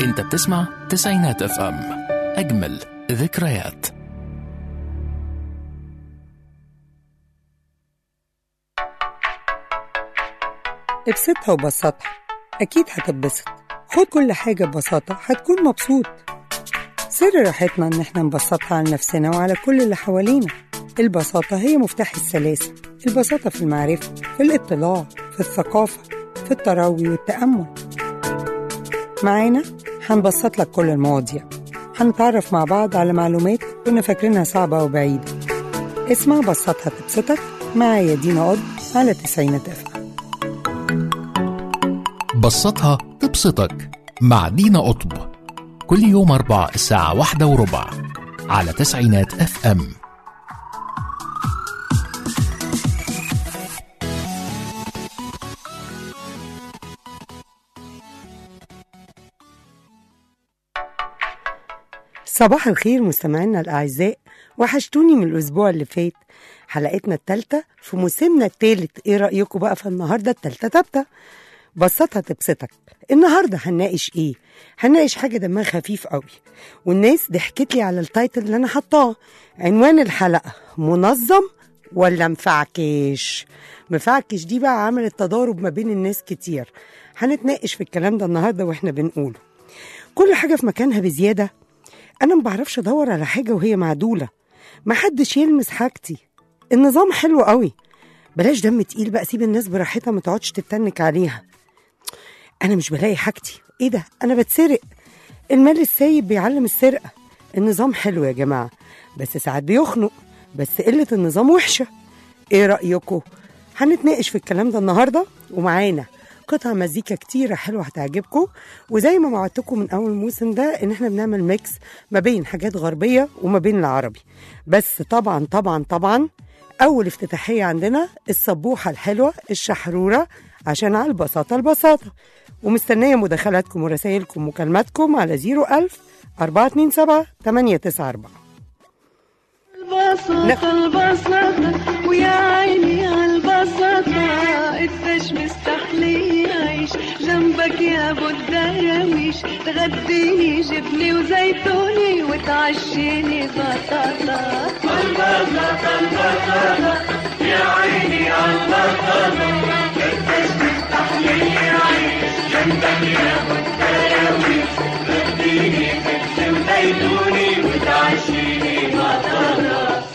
انت بتسمع تسعينات اف ام اجمل ذكريات ابسطها وبسطها أكيد هتتبسط خد كل حاجة ببساطة هتكون مبسوط سر راحتنا إن احنا نبسطها على نفسنا وعلى كل اللي حوالينا البساطة هي مفتاح السلاسة البساطة في المعرفة في الاطلاع في الثقافة في التروي والتأمل معانا هنبسط لك كل المواضيع هنتعرف مع بعض على معلومات كنا فاكرينها صعبة وبعيدة اسمع بسطها تبسطك معايا دينا قض على تسعينات أفهم بسطها تبسطك مع دينا قطب كل يوم أربع الساعة واحدة وربع على تسعينات اف ام صباح الخير مستمعينا الأعزاء وحشتوني من الأسبوع اللي فات حلقتنا التالتة في موسمنا التالت إيه رأيكم بقى في النهاردة التالتة تابتة بسطها تبسطك النهاردة هنناقش إيه هنناقش حاجة دمها خفيف قوي والناس ضحكت لي على التايتل اللي أنا حطاه عنوان الحلقة منظم ولا مفعكش مفعكش دي بقى عملت تضارب ما بين الناس كتير هنتناقش في الكلام ده النهاردة وإحنا بنقوله كل حاجة في مكانها بزيادة انا ما بعرفش ادور على حاجه وهي معدوله محدش يلمس حاجتي النظام حلو قوي بلاش دم تقيل بقى سيب الناس براحتها ما تقعدش تتنك عليها انا مش بلاقي حاجتي ايه ده انا بتسرق المال السايب بيعلم السرقه النظام حلو يا جماعه بس ساعات بيخنق بس قله النظام وحشه ايه رايكم هنتناقش في الكلام ده النهارده ومعانا قطع مزيكا كتيرة حلوة هتعجبكم وزي ما وعدتكم من أول موسم ده إن إحنا بنعمل ميكس ما بين حاجات غربية وما بين العربي بس طبعا طبعا طبعا أول افتتاحية عندنا الصبوحة الحلوة الشحرورة عشان على البساطة البساطة ومستنية مداخلاتكم ورسائلكم ومكالماتكم على 01000 427 894 البساطة البساطة ويا عيني عالبساطة قديش مستحلي يعيش جنبك يا ابو الدراويش تغديني جبني وزيتوني وتعشيني بطاطا البساطة البساطة يا عيني عالبساطة قديش مستحلي يعيش جنبك يا ابو الدراويش تغديني جبني وزيتوني وتعشيني بطاطا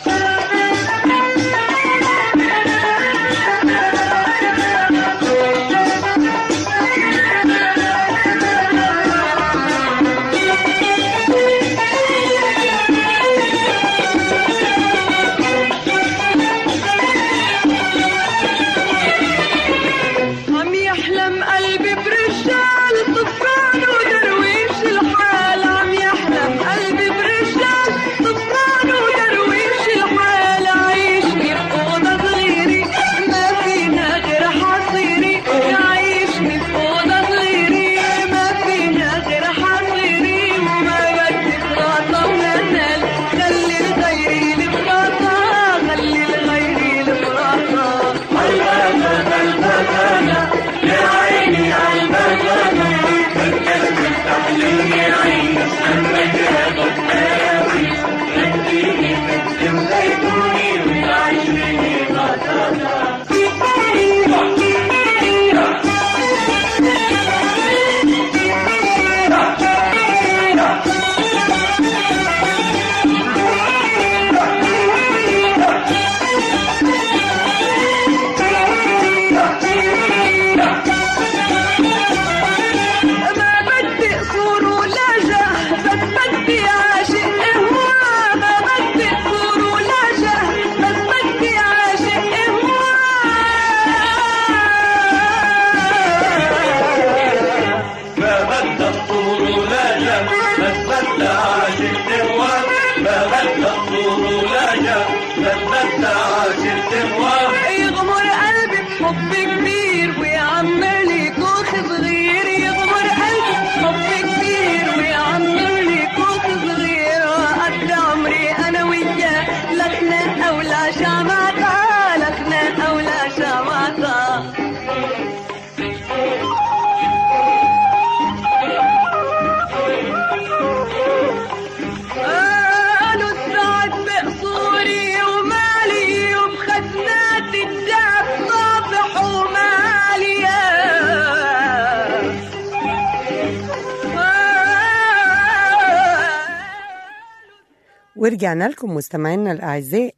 ورجعنا لكم مستمعينا الأعزاء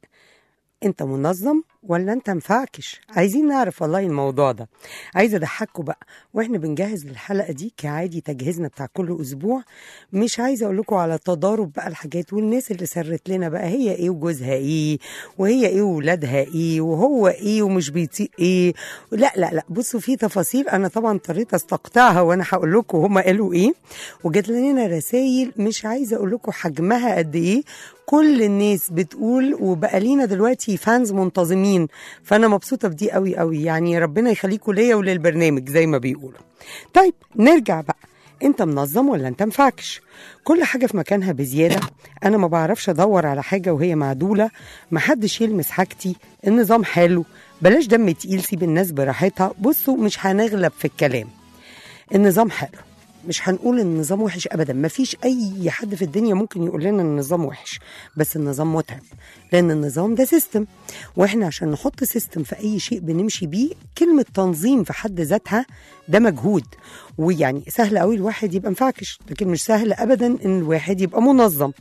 أنت منظم ولا أنت مفعكش عايزين نعرف والله الموضوع ده عايزة أضحكوا بقى وإحنا بنجهز للحلقة دي كعادي تجهيزنا بتاع كل أسبوع مش عايزة أقول لكم على تضارب بقى الحاجات والناس اللي سرت لنا بقى هي إيه وجوزها إيه وهي إيه وولادها إيه وهو إيه ومش بيطيق إيه لا لا لا بصوا في تفاصيل أنا طبعا اضطريت أستقطعها وأنا هقول لكم هما قالوا إيه وجات لنا رسايل مش عايزة أقول لكم حجمها قد إيه كل الناس بتقول وبقى لينا دلوقتي فانز منتظمين فانا مبسوطه بدي قوي قوي يعني ربنا يخليكم ليا وللبرنامج زي ما بيقولوا طيب نرجع بقى انت منظم ولا انت مفعكش كل حاجه في مكانها بزياده انا ما بعرفش ادور على حاجه وهي معدوله محدش يلمس حاجتي النظام حلو بلاش دم تقيل سيب الناس براحتها بصوا مش هنغلب في الكلام النظام حلو مش هنقول ان النظام وحش ابدا مفيش اي حد في الدنيا ممكن يقول لنا ان النظام وحش بس النظام متعب لان النظام ده سيستم واحنا عشان نحط سيستم في اي شيء بنمشي بيه كلمه تنظيم في حد ذاتها ده مجهود ويعني سهل قوي الواحد يبقى مفعكش لكن مش سهل ابدا ان الواحد يبقى منظم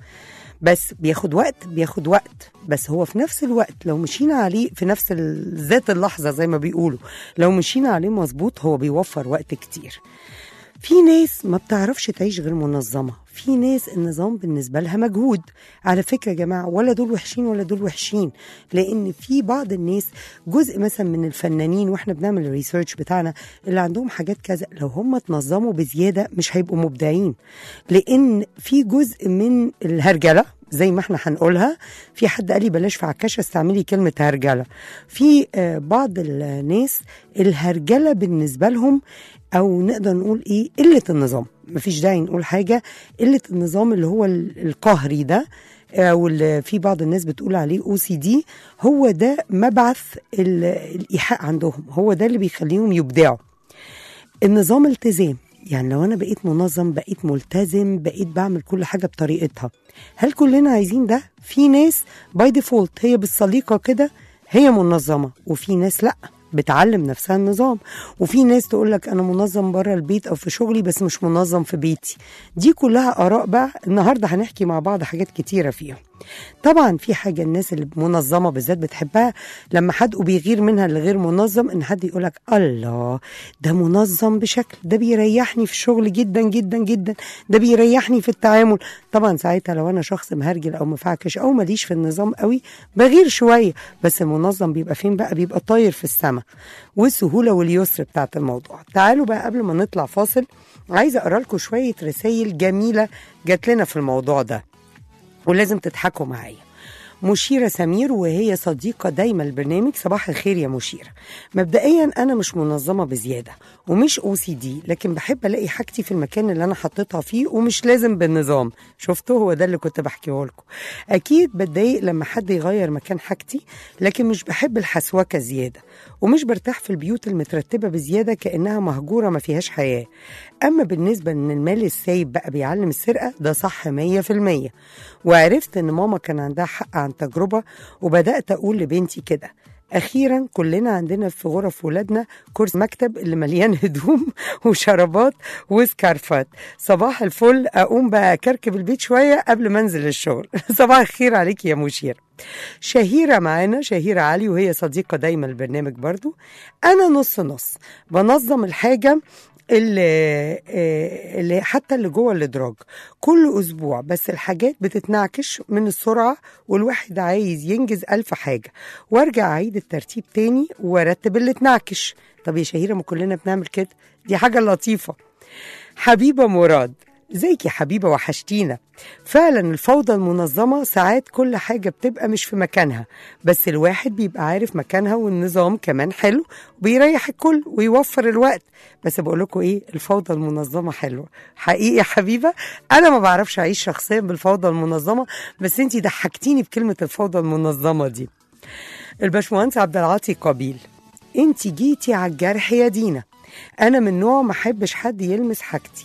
بس بياخد وقت بياخد وقت بس هو في نفس الوقت لو مشينا عليه في نفس ال- ذات اللحظه زي ما بيقولوا لو مشينا عليه مظبوط هو بيوفر وقت كتير في ناس ما بتعرفش تعيش غير منظمة في ناس النظام بالنسبة لها مجهود على فكرة يا جماعة ولا دول وحشين ولا دول وحشين لأن في بعض الناس جزء مثلا من الفنانين واحنا بنعمل الريسيرش بتاعنا اللي عندهم حاجات كذا لو هم اتنظموا بزيادة مش هيبقوا مبدعين لأن في جزء من الهرجلة زي ما احنا هنقولها في حد قال لي بلاش في عكاشه استعملي كلمه هرجله في آه، بعض الناس الهرجله بالنسبه لهم او نقدر نقول ايه قله النظام مفيش داعي نقول حاجه قله النظام اللي هو ال- القهري ده او اللي في بعض الناس بتقول عليه او سي دي هو ده مبعث ال- الايحاء عندهم هو ده اللي بيخليهم يبدعوا النظام التزام يعني لو انا بقيت منظم بقيت ملتزم بقيت بعمل كل حاجه بطريقتها هل كلنا عايزين ده في ناس باي ديفولت هي بالسليقه كده هي منظمه وفي ناس لا بتعلم نفسها النظام وفي ناس تقول لك انا منظم بره البيت او في شغلي بس مش منظم في بيتي دي كلها اراء بقى النهارده هنحكي مع بعض حاجات كتيره فيها طبعا في حاجه الناس اللي منظمه بالذات بتحبها لما حد بيغير منها اللي غير منظم ان حد يقول لك الله ده منظم بشكل ده بيريحني في الشغل جدا جدا جدا ده بيريحني في التعامل طبعا ساعتها لو انا شخص مهرجل او مفعكش او ماليش في النظام قوي بغير شويه بس المنظم بيبقى فين بقى بيبقى طاير في السماء والسهوله واليسر بتاعت الموضوع تعالوا بقى قبل ما نطلع فاصل عايزه اقرا لكم شويه رسائل جميله جات لنا في الموضوع ده ولازم تضحكوا معايا مشيرة سمير وهي صديقة دايما البرنامج صباح الخير يا مشيرة مبدئيا أنا مش منظمة بزيادة ومش أو سي دي لكن بحب ألاقي حاجتي في المكان اللي أنا حطيتها فيه ومش لازم بالنظام شفتوا هو ده اللي كنت بحكيه لكم أكيد بتضايق لما حد يغير مكان حاجتي لكن مش بحب الحسوكة زيادة ومش برتاح في البيوت المترتبة بزيادة كأنها مهجورة ما فيهاش حياة أما بالنسبة إن المال السايب بقى بيعلم السرقة ده صح مية في المية وعرفت إن ماما كان عندها حق عن تجربة وبدأت أقول لبنتي كده أخيرا كلنا عندنا في غرف ولادنا كرسي مكتب اللي مليان هدوم وشرابات وسكارفات صباح الفل أقوم بقى أكركب البيت شوية قبل ما أنزل الشغل صباح الخير عليك يا مشير شهيرة معانا شهيرة علي وهي صديقة دايما البرنامج برضو أنا نص نص بنظم الحاجة اللي, آه، اللي حتى اللي جوه الادراج كل اسبوع بس الحاجات بتتنعكش من السرعه والواحد عايز ينجز الف حاجه وارجع اعيد الترتيب تاني وارتب اللي اتنعكش طب يا شهيره ما كلنا بنعمل كده دي حاجه لطيفه حبيبه مراد ازيك يا حبيبه وحشتينا فعلا الفوضى المنظمه ساعات كل حاجه بتبقى مش في مكانها بس الواحد بيبقى عارف مكانها والنظام كمان حلو وبيريح الكل ويوفر الوقت بس بقول لكم ايه الفوضى المنظمه حلوه حقيقي يا حبيبه انا ما بعرفش اعيش شخصيا بالفوضى المنظمه بس انتي ضحكتيني بكلمه الفوضى المنظمه دي الباشمهندس عبد العاطي قبيل انتي جيتي على الجرح يا دينا انا من نوع ما احبش حد يلمس حاجتي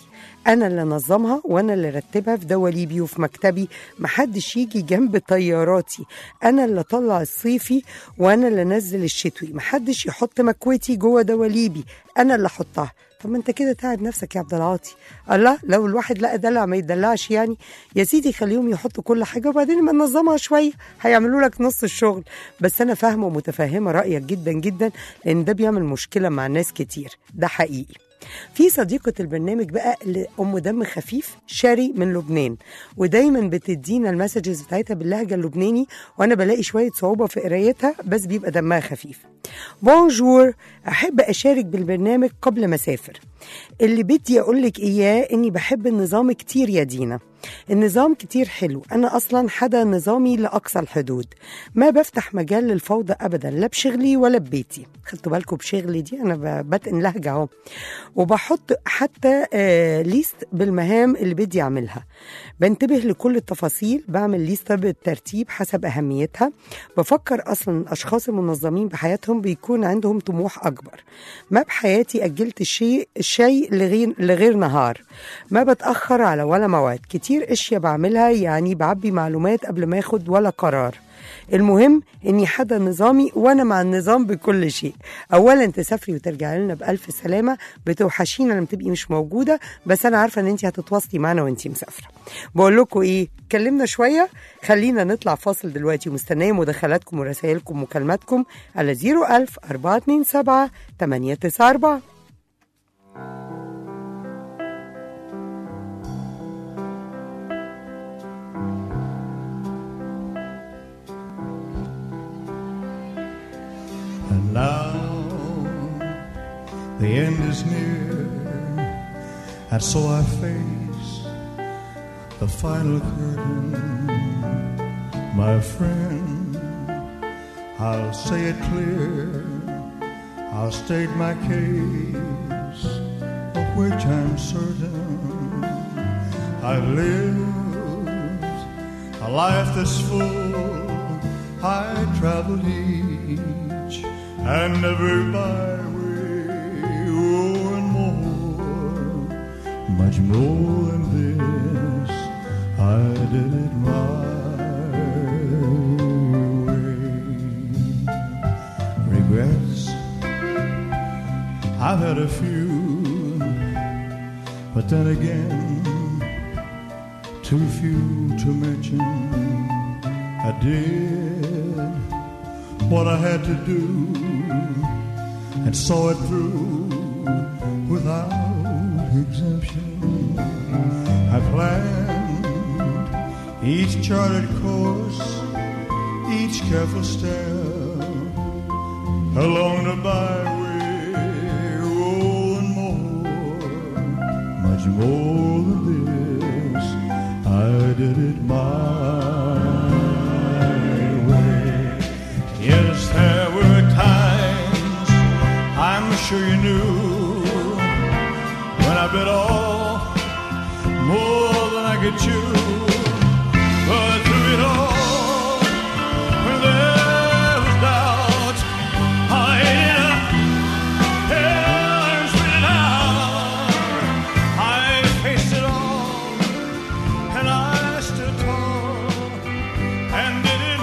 انا اللي نظمها وانا اللي رتبها في دواليبي وفي مكتبي محدش يجي جنب طياراتي انا اللي اطلع الصيفي وانا اللي انزل الشتوي محدش يحط مكوتي جوه دواليبي انا اللي احطها طب ما انت كده تعب نفسك يا عبد العاطي الله لو الواحد لقى دلع ما يدلعش يعني يا سيدي خليهم يحطوا كل حاجه وبعدين ما ننظمها شويه هيعملوا لك نص الشغل بس انا فاهمه ومتفهمه رايك جدا جدا لان ده بيعمل مشكله مع ناس كتير ده حقيقي في صديقة البرنامج بقى اللي أم دم خفيف شاري من لبنان ودايما بتدينا المسجز بتاعتها باللهجة اللبناني وأنا بلاقي شوية صعوبة في قرايتها بس بيبقى دمها خفيف بونجور أحب أشارك بالبرنامج قبل ما أسافر اللي بدي أقول لك إياه إني بحب النظام كتير يا دينا النظام كتير حلو أنا أصلا حدا نظامي لأقصى الحدود ما بفتح مجال للفوضى أبدا لا بشغلي ولا ببيتي خدتوا بالكم بشغلي دي أنا ب- بتقن لهجة أهو وبحط حتى آه ليست بالمهام اللي بدي أعملها بنتبه لكل التفاصيل بعمل ليست بالترتيب حسب أهميتها بفكر أصلا الأشخاص المنظمين بحياتهم بيكون عندهم طموح أكبر ما بحياتي أجلت الشيء الشيء لغير, لغير نهار ما بتأخر على ولا مواد كتير اشياء بعملها يعني بعبي معلومات قبل ما اخد ولا قرار المهم اني حدا نظامي وانا مع النظام بكل شيء اولا تسافري وترجعي لنا بالف سلامه بتوحشينا لما تبقي مش موجوده بس انا عارفه ان انت هتتواصلي معانا وانت مسافره بقول لكم ايه اتكلمنا شويه خلينا نطلع فاصل دلوقتي ومستنيه مداخلاتكم ورسائلكم ومكالماتكم على 01000 427 894 And now the end is near, and so I face the final curtain. My friend, I'll say it clear, I'll state my case, of which I'm certain. I've lived a life that's full. I traveled each and every byway, oh, and more, much more than this. I did it my way. Regrets, I've had a few, but then again, too few to mention. I did what I had to do and saw it through without exemption. I planned each charted course, each careful step along the byway, oh, and more, much more than this. I did it my way. Yes, there were times I'm sure you knew when I bit off more than I could chew. But through it all, when there was doubt, I ate up hell and spit it out. I faced it all, and I stood tall and did it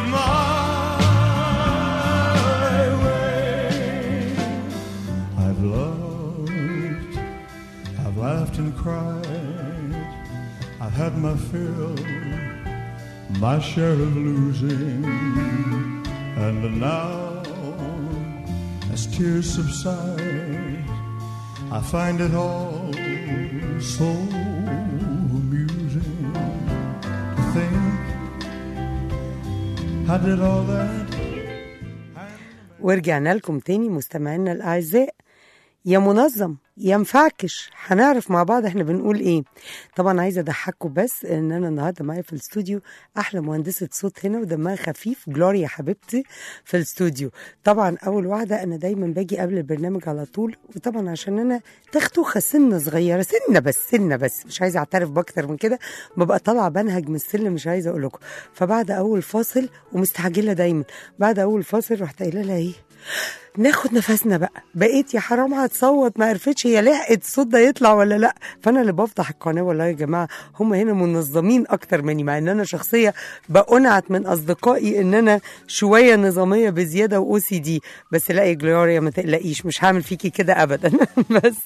my way. I've loved, I've laughed and cried, I've had my fill, my share of losing, and now, as tears subside, I find it all so amusing to think I did all that. ورجعنا لكم تاني مستمعينا الأعزاء يا منظم يا مفعكش هنعرف مع بعض احنا بنقول ايه طبعا عايزه اضحككم بس ان انا النهارده معايا في الاستوديو احلى مهندسه صوت هنا ودمها خفيف جلوريا حبيبتي في الاستوديو طبعا اول واحده انا دايما باجي قبل البرنامج على طول وطبعا عشان انا تختوخه سنه صغيره سنه بس سنه بس مش عايزه اعترف باكتر من كده ببقى طالعه بنهج من السلم مش عايزه اقول لكم فبعد اول فاصل ومستعجله دايما بعد اول فاصل رحت قايله لها ايه ناخد نفسنا بقى بقيت يا حرام هتصوت ما عرفتش هي لحقت الصوت ده يطلع ولا لا فانا اللي بفتح القناه والله يا جماعه هم هنا منظمين اكتر مني مع ان انا شخصيه بأنعت من اصدقائي ان انا شويه نظاميه بزياده واو سي دي بس لا يا جلوريا ما تقلقيش مش هعمل فيكي كده ابدا بس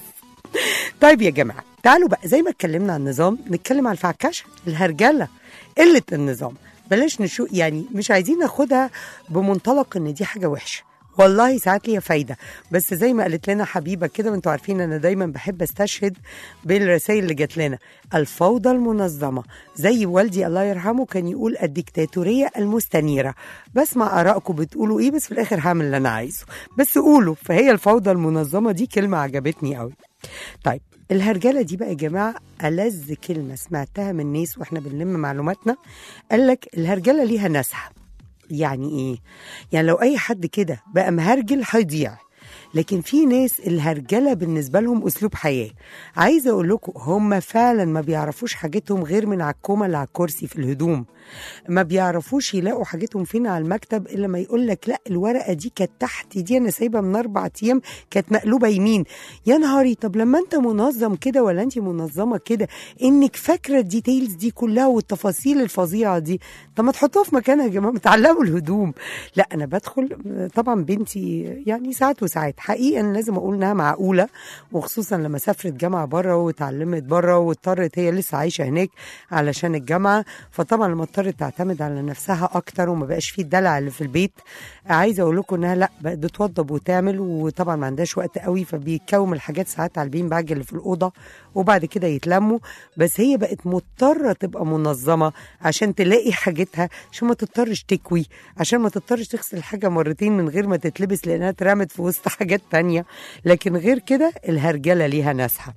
طيب يا جماعه تعالوا بقى زي ما اتكلمنا عن النظام نتكلم على الفعكشه الهرجله قله النظام بلاش نشو يعني مش عايزين ناخدها بمنطلق ان دي حاجه وحشه والله ساعات ليها فايده بس زي ما قالت لنا حبيبه كده وانتوا عارفين انا دايما بحب استشهد بالرسائل اللي جات لنا الفوضى المنظمه زي والدي الله يرحمه كان يقول الديكتاتوريه المستنيره بسمع ارائكم بتقولوا ايه بس في الاخر هعمل اللي انا عايزه بس قولوا فهي الفوضى المنظمه دي كلمه عجبتني قوي طيب الهرجله دي بقى يا جماعه ألذ كلمه سمعتها من الناس واحنا بنلم معلوماتنا قال لك الهرجله ليها ناسها يعني ايه يعني لو اي حد كده بقى مهرجل هيضيع لكن في ناس الهرجله بالنسبه لهم اسلوب حياه عايزه اقول لكم هم فعلا ما بيعرفوش حاجتهم غير من على الكومه اللي على الكرسي في الهدوم ما بيعرفوش يلاقوا حاجتهم فين على المكتب الا ما يقول لك لا الورقه دي كانت تحت دي انا سايبها من اربع ايام كانت مقلوبه يمين يا نهاري طب لما انت منظم كده ولا انت منظمه كده انك فاكره الديتيلز دي كلها والتفاصيل الفظيعه دي طب ما تحطوها في مكانها يا جماعه متعلقوا الهدوم لا انا بدخل طبعا بنتي يعني ساعات وساعات حقيقه أنا لازم اقول انها معقوله وخصوصا لما سافرت جامعه بره واتعلمت بره واضطرت هي لسه عايشه هناك علشان الجامعه فطبعا لما اضطرت تعتمد على نفسها اكتر وما بقاش فيه الدلع اللي في البيت عايزه اقول لكم انها لا بقت بتوضب وتعمل وطبعا ما عندهاش وقت قوي فبيتكوم الحاجات ساعات على البين باج اللي في الاوضه وبعد كده يتلموا بس هي بقت مضطره تبقى منظمه عشان تلاقي حاجتها عشان ما تضطرش تكوي عشان ما تضطرش تغسل حاجه مرتين من غير ما تتلبس لانها اترمت في وسط حاجات تانية لكن غير كده الهرجله ليها ناسها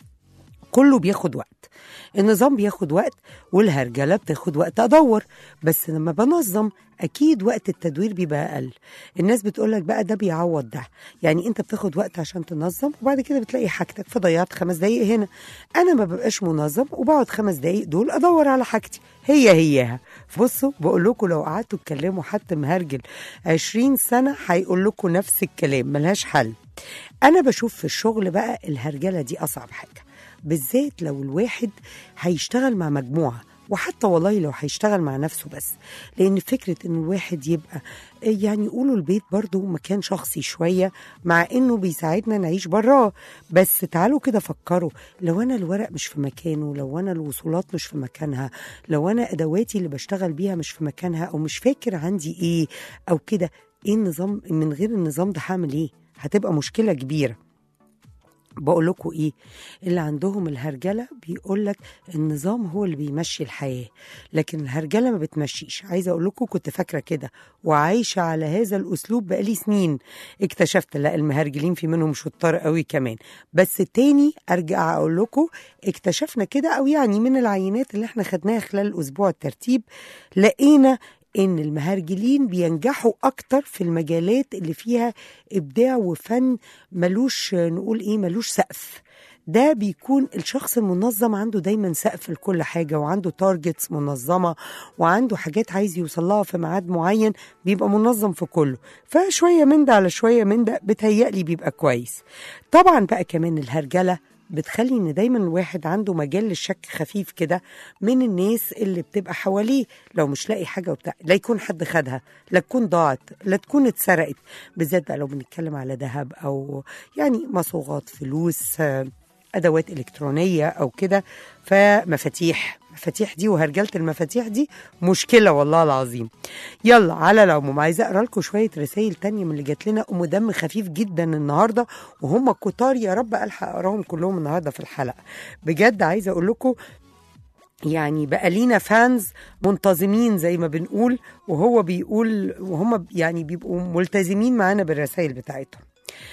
كله بياخد وقت النظام بياخد وقت والهرجله بتاخد وقت ادور بس لما بنظم اكيد وقت التدوير بيبقى اقل الناس بتقولك بقى ده بيعوض ده يعني انت بتاخد وقت عشان تنظم وبعد كده بتلاقي حاجتك فضيعت خمس دقايق هنا انا ما ببقاش منظم وبقعد خمس دقايق دول ادور على حاجتي هي هياها بصوا بقول لكم لو قعدتوا تكلموا حد مهرجل 20 سنه هيقول لكم نفس الكلام ملهاش حل انا بشوف في الشغل بقى الهرجله دي اصعب حاجه بالذات لو الواحد هيشتغل مع مجموعه وحتى والله لو هيشتغل مع نفسه بس لان فكره ان الواحد يبقى يعني يقولوا البيت برضو مكان شخصي شويه مع انه بيساعدنا نعيش براه بس تعالوا كده فكروا لو انا الورق مش في مكانه لو انا الوصولات مش في مكانها لو انا ادواتي اللي بشتغل بيها مش في مكانها او مش فاكر عندي ايه او كده ايه النظام من غير النظام ده هعمل ايه هتبقى مشكله كبيره بقول لكم ايه اللي عندهم الهرجله بيقول لك النظام هو اللي بيمشي الحياه لكن الهرجله ما بتمشيش عايزه اقول لكم كنت فاكره كده وعايشه على هذا الاسلوب بقالي سنين اكتشفت لا المهرجلين في منهم شطار قوي كمان بس تاني ارجع اقول لكم اكتشفنا كده او يعني من العينات اللي احنا خدناها خلال اسبوع الترتيب لقينا ان المهرجلين بينجحوا اكتر في المجالات اللي فيها ابداع وفن ملوش نقول ايه ملوش سقف ده بيكون الشخص المنظم عنده دايما سقف لكل حاجة وعنده تارجتس منظمة وعنده حاجات عايز يوصلها في ميعاد معين بيبقى منظم في كله فشوية من ده على شوية من ده بتهيألي بيبقى كويس طبعا بقى كمان الهرجلة بتخلي ان دايما الواحد عنده مجال للشك خفيف كده من الناس اللي بتبقى حواليه لو مش لاقي حاجه وبتاع لا يكون حد خدها لا تكون ضاعت لا تكون اتسرقت بالذات بقى لو بنتكلم على ذهب او يعني مصوغات فلوس آه، ادوات الكترونيه او كده فمفاتيح مفاتيح دي وهرجله المفاتيح دي مشكله والله العظيم يلا على العموم عايزه اقرا لكم شويه رسائل تانية من اللي جات لنا ام دم خفيف جدا النهارده وهم كتار يا رب الحق اقراهم كلهم النهارده في الحلقه بجد عايزه اقول لكم يعني بقى لينا فانز منتظمين زي ما بنقول وهو بيقول وهم يعني بيبقوا ملتزمين معانا بالرسائل بتاعتهم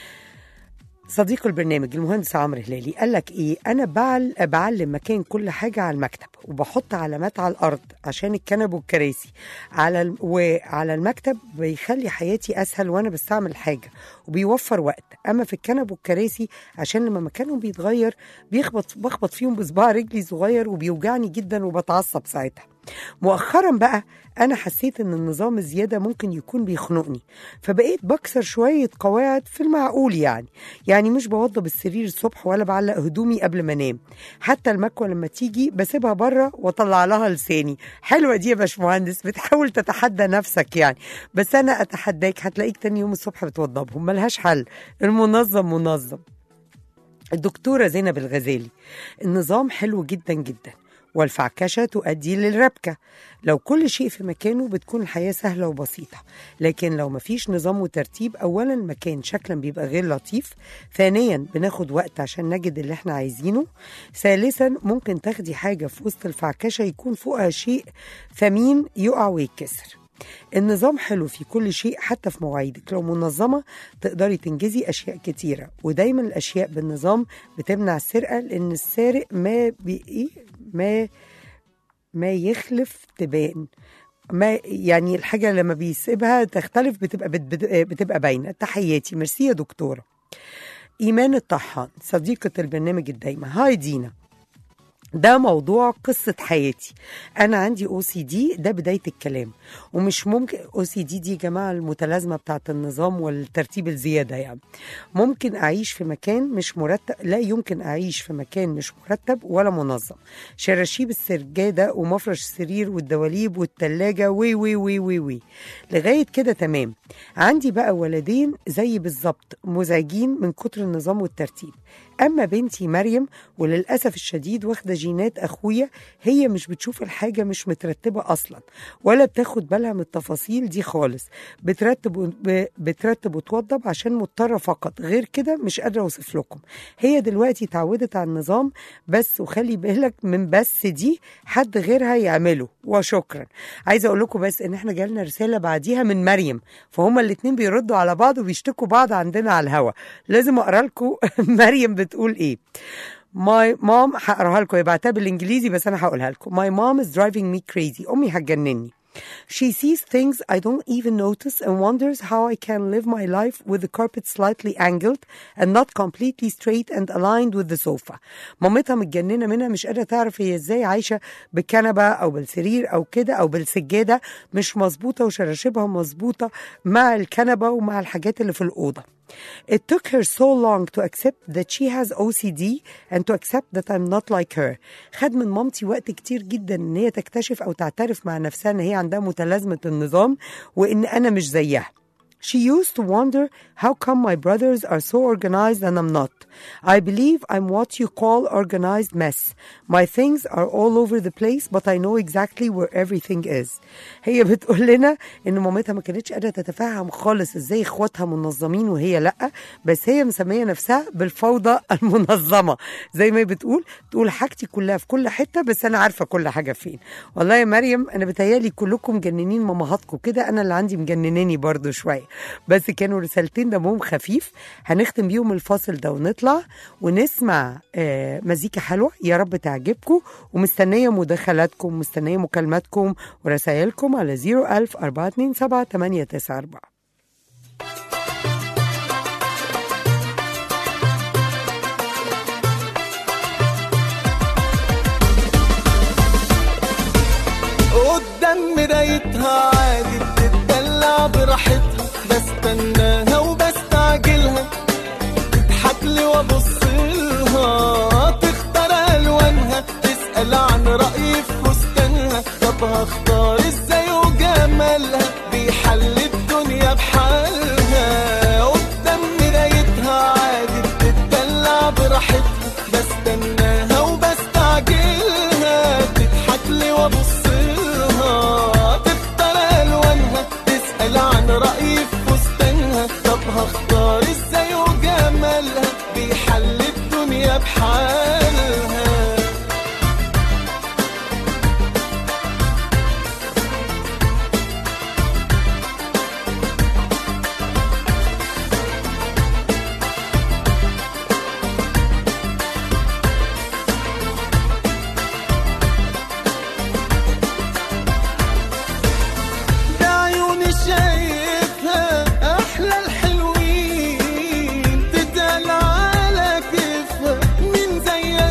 صديق البرنامج المهندس عمرو هلالي قال لك ايه انا بعل بعلم مكان كل حاجه على المكتب وبحط علامات على الارض عشان الكنب والكراسي على الم- وعلى المكتب بيخلي حياتي اسهل وانا بستعمل حاجه وبيوفر وقت اما في الكنب والكراسي عشان لما مكانهم بيتغير بيخبط بخبط فيهم بصباع رجلي صغير وبيوجعني جدا وبتعصب ساعتها مؤخرا بقى انا حسيت ان النظام الزياده ممكن يكون بيخنقني فبقيت بكسر شويه قواعد في المعقول يعني يعني مش بوضب السرير الصبح ولا بعلق هدومي قبل ما انام حتى المكوه لما تيجي بسيبها بره واطلع لها لساني حلوه دي يا باشمهندس بتحاول تتحدى نفسك يعني بس انا اتحداك هتلاقيك تاني يوم الصبح بتوضبهم ملهاش حل المنظم منظم الدكتورة زينب الغزالي النظام حلو جدا جدا والفعكشة تؤدي للربكة لو كل شيء في مكانه بتكون الحياة سهلة وبسيطة لكن لو مفيش نظام وترتيب أولا المكان شكلا بيبقى غير لطيف ثانيا بناخد وقت عشان نجد اللي احنا عايزينه ثالثا ممكن تاخدي حاجة في وسط الفعكشة يكون فوقها شيء ثمين يقع ويتكسر النظام حلو في كل شيء حتى في مواعيدك لو منظمة تقدري تنجزي أشياء كتيرة ودايما الأشياء بالنظام بتمنع السرقة لأن السارق ما بي إيه؟ ما ما يخلف تبان ما يعني الحاجة لما بيسيبها تختلف بتبقى بت- بت- بتبقى باينة تحياتي ميرسي يا دكتورة إيمان الطحان صديقة البرنامج الدايمة هاي دينا ده موضوع قصة حياتي أنا عندي أو سي دي ده بداية الكلام ومش ممكن أو سي دي دي يا جماعة المتلازمة بتاعت النظام والترتيب الزيادة يعني ممكن أعيش في مكان مش مرتب لا يمكن أعيش في مكان مش مرتب ولا منظم شراشيب السجادة ومفرش السرير والدواليب والتلاجة وي وي وي وي وي لغاية كده تمام عندي بقى ولدين زي بالظبط مزعجين من كتر النظام والترتيب أما بنتي مريم وللأسف الشديد واخدة جينات أخويا هي مش بتشوف الحاجة مش مترتبة أصلا ولا بتاخد بالها من التفاصيل دي خالص بترتب و- ب- بترتب وتوضب عشان مضطرة فقط غير كده مش قادرة أوصف لكم هي دلوقتي اتعودت على النظام بس وخلي بالك من بس دي حد غيرها يعمله وشكرا عايزة أقول لكم بس إن إحنا جالنا رسالة بعديها من مريم فهما الاتنين بيردوا على بعض وبيشتكوا بعض عندنا على الهوا لازم أقرأ لكم مريم بتقول إيه My mom هقراها لكم هي بعتها بالانجليزي بس انا هقولها لكم My mom is driving me crazy امي هتجنني She sees things I don't even notice and wonders how I can live my life with the carpet slightly angled and not completely straight and aligned with the sofa. مامتها متجننة منها مش قادرة تعرف هي ازاي عايشة بالكنبة أو بالسرير أو كده أو بالسجادة مش مظبوطة وشراشيبها مظبوطة مع الكنبة ومع الحاجات اللي في الأوضة. It took her so long to accept that she has OCD and to accept that I'm not like her. خد من مامتي وقت كتير جدا ان هي تكتشف او تعترف مع نفسها ان هي عندها متلازمة النظام وان انا مش زيها. She used to wonder how come my brothers are so organized and I'm not. I believe I'm what you call organized mess. My things are all over the place but I know exactly where everything is. هي بتقول لنا ان مامتها ما كانتش قادره تتفهم خالص ازاي اخواتها منظمين وهي لا بس هي مسميه نفسها بالفوضى المنظمه زي ما هي بتقول تقول حاجتي كلها في كل حته بس انا عارفه كل حاجه فين والله يا مريم انا بتهيالي كلكم مجننين مامهاتكم كده انا اللي عندي مجنناني برضو شويه بس كانوا رسالتين دمهم خفيف هنختم بيهم الفاصل ده ونطلع ونسمع آه مزيكا حلوه يا رب تعجبكم ومستنيه مداخلاتكم مستنيه مكالماتكم ورسائلكم على 01000 427 894 قدام مرايتها عادي بتدلع براحتها بستناها وبستعجلها تضحك لي وابص لها تختار الوانها تسال عن رايي في فستانها طب هختار ازاي وجمالها بيحل الدنيا بحالها قدام مرايتها عادي بتدلع براحتها بستناها وبستعجلها تضحك لي وابص لها تختار الوانها تسال عن رايي في فستانها طب هختار ازاي وجمالها بيحل الدنيا بحالها بعيوني شايفها احلى الحلوين تتقال على كيفها مين زيها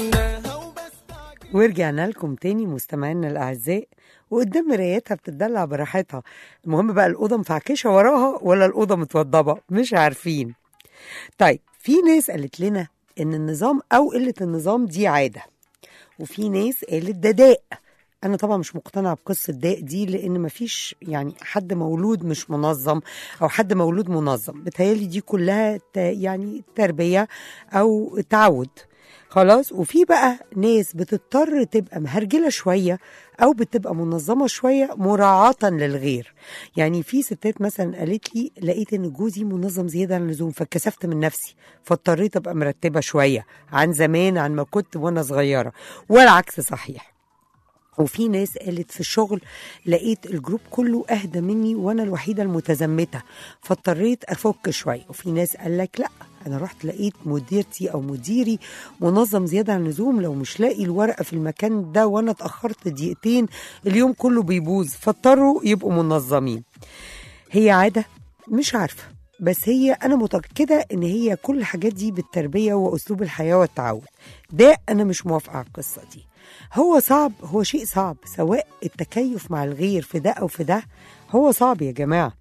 بستناها وبستعجل ورجعنا لكم تاني مستمعينا الاعزاء وقدام مرايتها بتدلع براحتها المهم بقى الاوضه مفعكشه وراها ولا الاوضه متوضبه مش عارفين طيب في ناس قالت لنا ان النظام او قله النظام دي عاده وفي ناس قالت ده داء انا طبعا مش مقتنعه بقصه داء دي لان مفيش يعني حد مولود مش منظم او حد مولود منظم بتهيالي دي كلها ت- يعني تربيه او تعود خلاص وفي بقى ناس بتضطر تبقى مهرجله شويه او بتبقى منظمه شويه مراعاه للغير يعني في ستات مثلا قالت لي لقيت ان جوزي منظم زياده عن اللزوم فاتكسفت من نفسي فاضطريت ابقى مرتبه شويه عن زمان عن ما كنت وانا صغيره والعكس صحيح وفي ناس قالت في الشغل لقيت الجروب كله اهدى مني وانا الوحيده المتزمته فاضطريت افك شويه وفي ناس قال لك لا انا رحت لقيت مديرتي او مديري منظم زياده عن اللزوم لو مش لاقي الورقه في المكان ده وانا اتاخرت دقيقتين اليوم كله بيبوظ فاضطروا يبقوا منظمين هي عاده مش عارفه بس هي انا متاكده ان هي كل الحاجات دي بالتربيه واسلوب الحياه والتعود ده انا مش موافقه على القصه دي هو صعب هو شيء صعب سواء التكيف مع الغير في ده او في ده هو صعب يا جماعه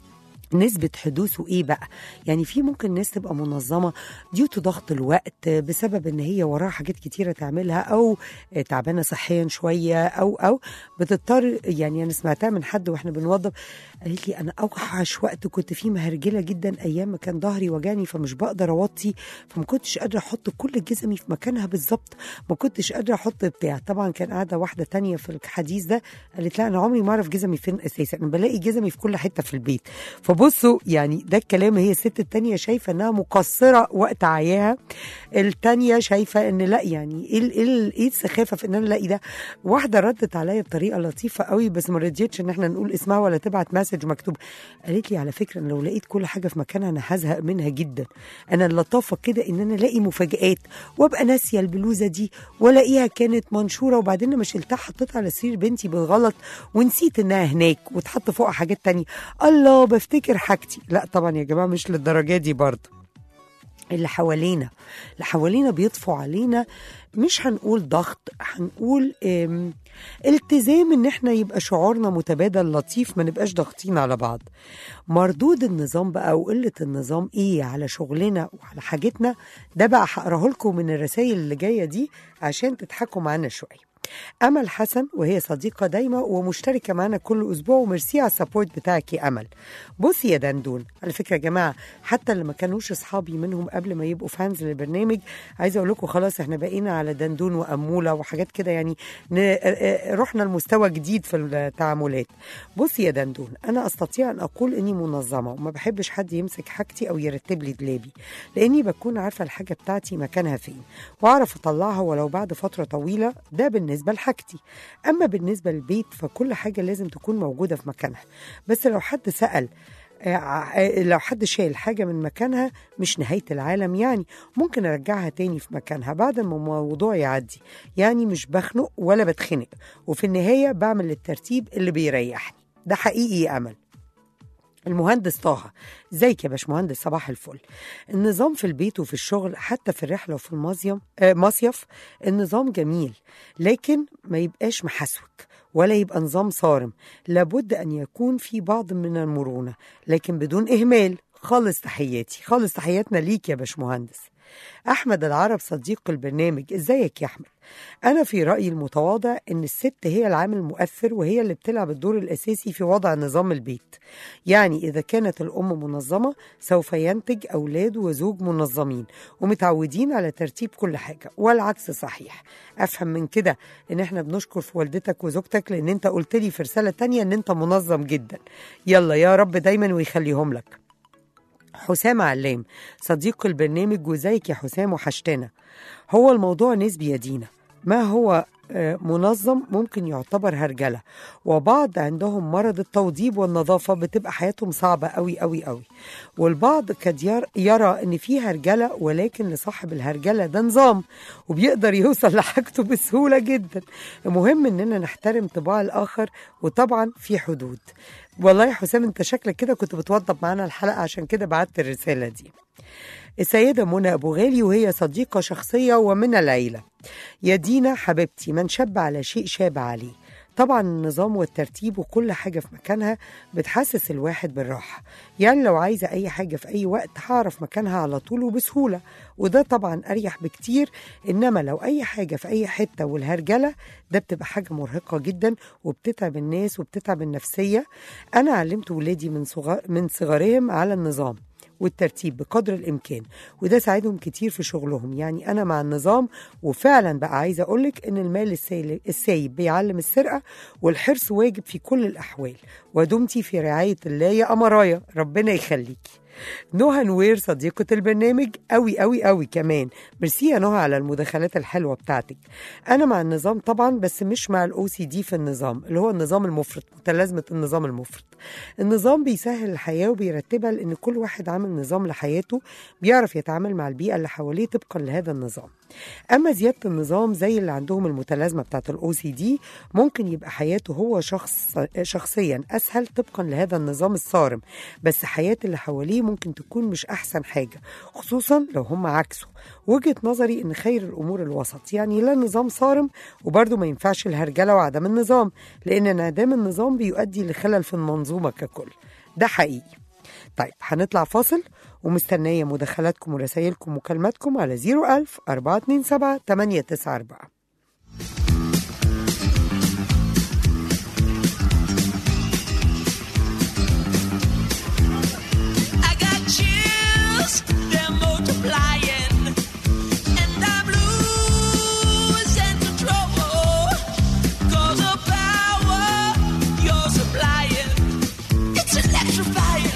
نسبة حدوثه ايه بقى؟ يعني في ممكن ناس تبقى منظمة ديوتو ضغط الوقت بسبب ان هي وراها حاجات كتيرة تعملها او تعبانة صحيا شوية او او بتضطر يعني انا سمعتها من حد واحنا بنوظف قالت لي انا اوحش وقت كنت فيه مهرجلة جدا ايام ما كان ظهري وجعني فمش بقدر اوطي فما كنتش قادرة احط كل جزمي في مكانها بالظبط ما كنتش قادرة احط بتاع طبعا كان قاعدة واحدة تانية في الحديث ده قالت لا انا عمري ما اعرف جزمي فين اساسا انا بلاقي جزمي في كل حتة في البيت فبصوا يعني ده الكلام هي الست التانية شايفة انها مقصرة وقت عياها التانية شايفة ان لا يعني ايه ال- ايه ال- ايه السخافة في ان انا الاقي ده واحدة ردت عليا بطريقة لطيفة قوي بس ما رضيتش ان احنا نقول اسمها ولا تبعت مسج مكتوب قالت لي على فكرة انا لو لقيت كل حاجة في مكانها انا هزهق منها جدا انا اللطافة كده ان انا الاقي مفاجآت وابقى ناسية البلوزة دي والاقيها كانت منشورة وبعدين لما شلتها حطيتها على سرير بنتي بالغلط ونسيت انها هناك وتحط فوقها حاجات تانية الله بفتكر حاجتي لا طبعا يا جماعة مش للدرجة دي برضه اللي حوالينا اللي حوالينا بيطفوا علينا مش هنقول ضغط هنقول ام، التزام ان احنا يبقى شعورنا متبادل لطيف ما نبقاش ضاغطين على بعض مردود النظام بقى وقلة النظام ايه على شغلنا وعلى حاجتنا ده بقى هقراه لكم من الرسائل اللي جاية دي عشان تضحكوا معانا شوية امل حسن وهي صديقه دايمه ومشتركه معانا كل اسبوع وميرسي على السبورت بتاعك يا امل بصي يا دندون على فكره يا جماعه حتى اللي ما كانوش اصحابي منهم قبل ما يبقوا فانز للبرنامج عايزه اقول لكم خلاص احنا بقينا على دندون واموله وحاجات كده يعني ن- اه- اه- رحنا لمستوى جديد في التعاملات بصي يا دندون انا استطيع ان اقول اني منظمه وما بحبش حد يمسك حاجتي او يرتب لي دولابي لاني بكون عارفه الحاجه بتاعتي مكانها فين واعرف اطلعها ولو بعد فتره طويله ده بالنسبه لحاجتي اما بالنسبه للبيت فكل حاجه لازم تكون موجوده في مكانها بس لو حد سال آه، آه، لو حد شايل حاجة من مكانها مش نهاية العالم يعني ممكن أرجعها تاني في مكانها بعد ما الموضوع يعدي يعني مش بخنق ولا بتخنق وفي النهاية بعمل الترتيب اللي بيريحني ده حقيقي يا أمل المهندس طه ازيك يا باشمهندس صباح الفل النظام في البيت وفي الشغل حتى في الرحله وفي المصيف آه مصيف النظام جميل لكن ما يبقاش محسوك ولا يبقى نظام صارم لابد ان يكون في بعض من المرونه لكن بدون اهمال خالص تحياتي خالص تحياتنا ليك يا باشمهندس احمد العرب صديق البرنامج ازيك يا احمد انا في رايي المتواضع ان الست هي العامل المؤثر وهي اللي بتلعب الدور الاساسي في وضع نظام البيت يعني اذا كانت الام منظمه سوف ينتج اولاد وزوج منظمين ومتعودين على ترتيب كل حاجه والعكس صحيح افهم من كده ان احنا بنشكر في والدتك وزوجتك لان انت قلت لي في رساله تانية ان انت منظم جدا يلا يا رب دايما ويخليهم لك حسام علام صديق البرنامج وزيك يا حسام وحشتنا هو الموضوع نسبي يا دينا ما هو آه، منظم ممكن يعتبر هرجلة وبعض عندهم مرض التوضيب والنظافة بتبقى حياتهم صعبة قوي قوي قوي والبعض قد ير- يرى ان في هرجلة ولكن لصاحب الهرجلة ده نظام وبيقدر يوصل لحاجته بسهولة جدا المهم اننا نحترم طباع الاخر وطبعا في حدود والله يا حسام انت شكلك كده كنت بتوضب معانا الحلقة عشان كده بعت الرسالة دي السيدة منى أبو غالي وهي صديقة شخصية ومن العيلة يا دينا حبيبتي من شب على شيء شاب عليه طبعا النظام والترتيب وكل حاجة في مكانها بتحسس الواحد بالراحة يعني لو عايزة أي حاجة في أي وقت هعرف مكانها على طول وبسهولة وده طبعا أريح بكتير إنما لو أي حاجة في أي حتة والهرجلة ده بتبقى حاجة مرهقة جدا وبتتعب الناس وبتتعب النفسية أنا علمت ولادي من صغر من صغرهم على النظام والترتيب بقدر الامكان وده ساعدهم كتير في شغلهم يعني انا مع النظام وفعلا بقى عايزه اقولك ان المال السايل- السايب بيعلم السرقه والحرص واجب في كل الاحوال ودمتي في رعايه الله يا امرايا ربنا يخليكي نهى نوير صديقة البرنامج قوي قوي قوي كمان ميرسي يا نهى على المداخلات الحلوة بتاعتك أنا مع النظام طبعا بس مش مع الأو سي دي في النظام اللي هو النظام المفرط متلازمة النظام المفرط النظام بيسهل الحياة وبيرتبها لأن كل واحد عامل نظام لحياته بيعرف يتعامل مع البيئة اللي حواليه طبقا لهذا النظام أما زيادة النظام زي اللي عندهم المتلازمة بتاعت الأو سي دي ممكن يبقى حياته هو شخص شخصيا أسهل طبقا لهذا النظام الصارم بس حياة اللي حواليه ممكن تكون مش أحسن حاجة خصوصا لو هم عكسه وجهة نظري إن خير الأمور الوسط يعني لا نظام صارم وبرضه ما ينفعش الهرجلة وعدم النظام لأن انعدام النظام بيؤدي لخلل في المنظومة ككل ده حقيقي طيب هنطلع فاصل ومستنية مداخلاتكم ورسائلكم ومكالماتكم على 01000 427 894 I got chills, they're multiplying, and I'm losing control. 'Cause the power you're supplying, it's electrifying.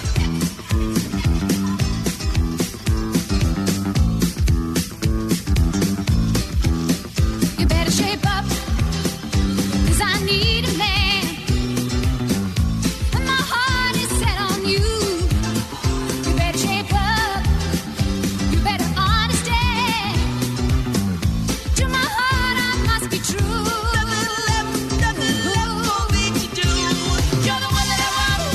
You better shape up, 'cause I need a man. And my heart is set on you. You better shape up, you better understand. To my heart, I must be true. Nothing left, nothing left for me to do. You're the one that I want.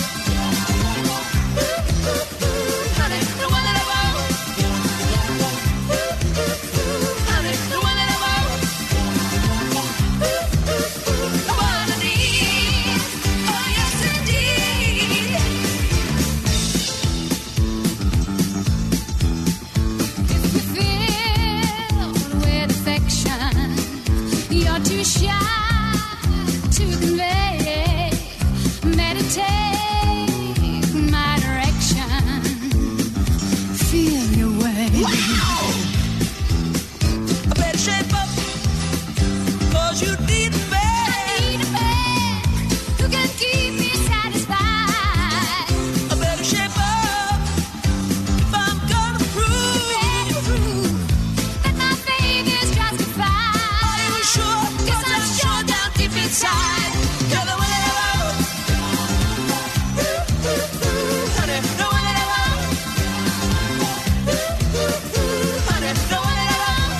Honey, the one that I want. Honey, the one that I want. The one I need. Oh, yes, indeed. If you feel with affection, you're too shy to convey. Meditate my direction. Feel your way. I better shape up. 'Cause you need me. Need a man who can keep me satisfied. I better shape up. If I'm gonna prove. Prove that my faith is justified. Are you sure? 'Cause I'm sure down deep inside. You're the one that I want. Honey, the one that I want. Honey, the one that I want.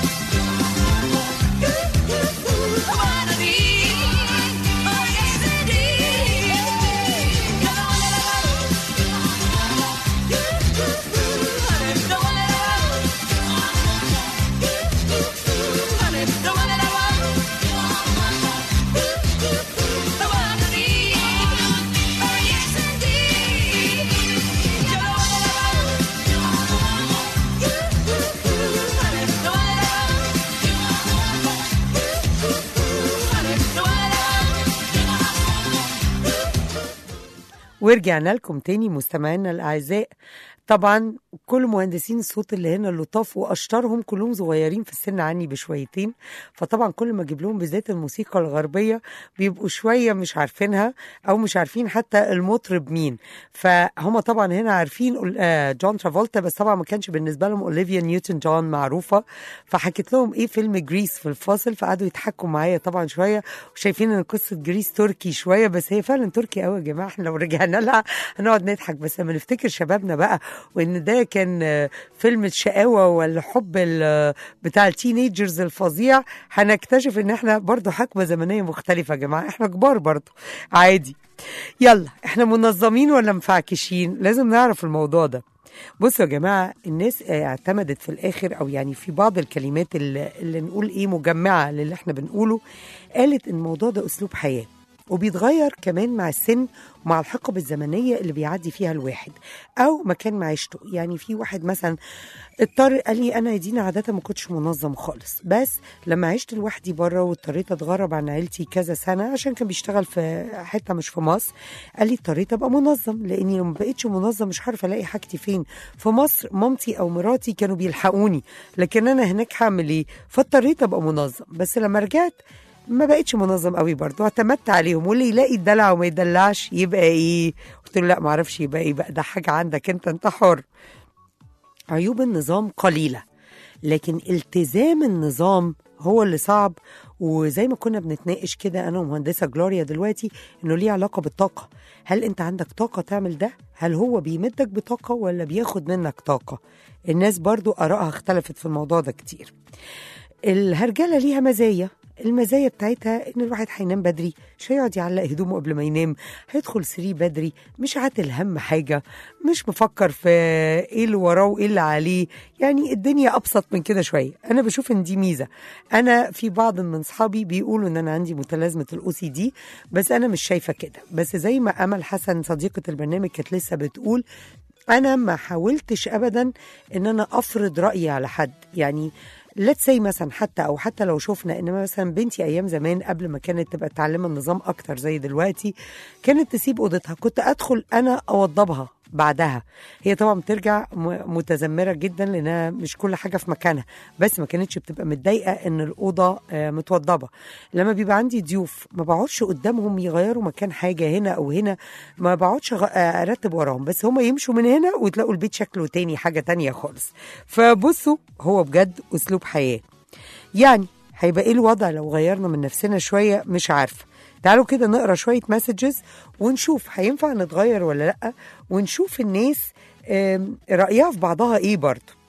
The one I need. Oh, yes, indeed. You're the one that I want. Honey, the one that I want. Honey, the one that I want. The one I need. Oh, yes, indeed. You're the one that I want. Honey, the one that I want. Honey, the one that I want. ورجعنا لكم تاني مستمعينا الأعزاء طبعا كل مهندسين الصوت اللي هنا اللطاف واشطرهم كلهم صغيرين في السن عني بشويتين فطبعا كل ما اجيب لهم بالذات الموسيقى الغربيه بيبقوا شويه مش عارفينها او مش عارفين حتى المطرب مين فهم طبعا هنا عارفين آه، جون ترافولتا بس طبعا ما كانش بالنسبه لهم اوليفيا نيوتن جون معروفه فحكيت لهم ايه فيلم جريس في الفاصل فقعدوا يضحكوا معايا طبعا شويه وشايفين ان قصه جريس تركي شويه بس هي فعلا تركي قوي يا جماعه احنا لو رجعنا لها هنقعد نضحك بس لما نفتكر شبابنا بقى وان ده كان آه، فيلم الشقاوه والحب ال- بتاع التينيجرز الفظيع هنكتشف ان احنا برضو حقبه زمنيه مختلفه يا جماعه احنا كبار برضو عادي يلا احنا منظمين ولا مفعكشين لازم نعرف الموضوع ده بصوا يا جماعة الناس آه، اعتمدت في الآخر أو يعني في بعض الكلمات اللي, اللي نقول إيه مجمعة للي إحنا بنقوله قالت إن الموضوع ده أسلوب حياة وبيتغير كمان مع السن ومع الحقب الزمنية اللي بيعدي فيها الواحد أو مكان معيشته يعني في واحد مثلا اضطر قال لي أنا يا دينا عادة ما كنتش منظم خالص بس لما عشت لوحدي بره واضطريت أتغرب عن عيلتي كذا سنة عشان كان بيشتغل في حتة مش في مصر قال لي اضطريت أبقى منظم لأني لما بقيتش منظم مش عارفة ألاقي حاجتي فين في مصر مامتي أو مراتي كانوا بيلحقوني لكن أنا هناك هعمل إيه فاضطريت أبقى منظم بس لما رجعت ما بقتش منظم قوي برضه اعتمدت عليهم واللي يلاقي الدلع وما يدلعش يبقى ايه قلت له لا ما اعرفش يبقى ايه بقى ده حاجه عندك انت انت حر عيوب النظام قليله لكن التزام النظام هو اللي صعب وزي ما كنا بنتناقش كده انا ومهندسه جلوريا دلوقتي انه ليه علاقه بالطاقه هل انت عندك طاقه تعمل ده هل هو بيمدك بطاقه ولا بياخد منك طاقه الناس برضو ارائها اختلفت في الموضوع ده كتير الهرجله ليها مزايا المزايا بتاعتها ان الواحد هينام بدري مش هيقعد يعلق هدومه قبل ما ينام هيدخل سرير بدري مش عاتل هم حاجه مش مفكر في ايه اللي وراه وايه اللي عليه يعني الدنيا ابسط من كده شويه انا بشوف ان دي ميزه انا في بعض من اصحابي بيقولوا ان انا عندي متلازمه الاو سي دي بس انا مش شايفه كده بس زي ما امل حسن صديقه البرنامج كانت لسه بتقول انا ما حاولتش ابدا ان انا افرض رايي على حد يعني let's say مثلا حتى او حتى لو شفنا ان مثلا بنتي ايام زمان قبل ما كانت تبقى تعلم النظام اكتر زي دلوقتي كانت تسيب اوضتها كنت ادخل انا اوضبها بعدها هي طبعا بترجع م- متذمره جدا لانها مش كل حاجه في مكانها بس ما كانتش بتبقى متضايقه ان الاوضه آه، متوضبه لما بيبقى عندي ضيوف ما بقعدش قدامهم يغيروا مكان حاجه هنا او هنا ما بقعدش أغ- آه، ارتب وراهم بس هم يمشوا من هنا وتلاقوا البيت شكله تاني حاجه تانية خالص فبصوا هو بجد اسلوب حياه يعني هيبقى ايه الوضع لو غيرنا من نفسنا شويه مش عارفه تعالوا كده نقرا شويه مسجز ونشوف هينفع نتغير ولا لا ونشوف الناس آم، رايها في بعضها ايه برضه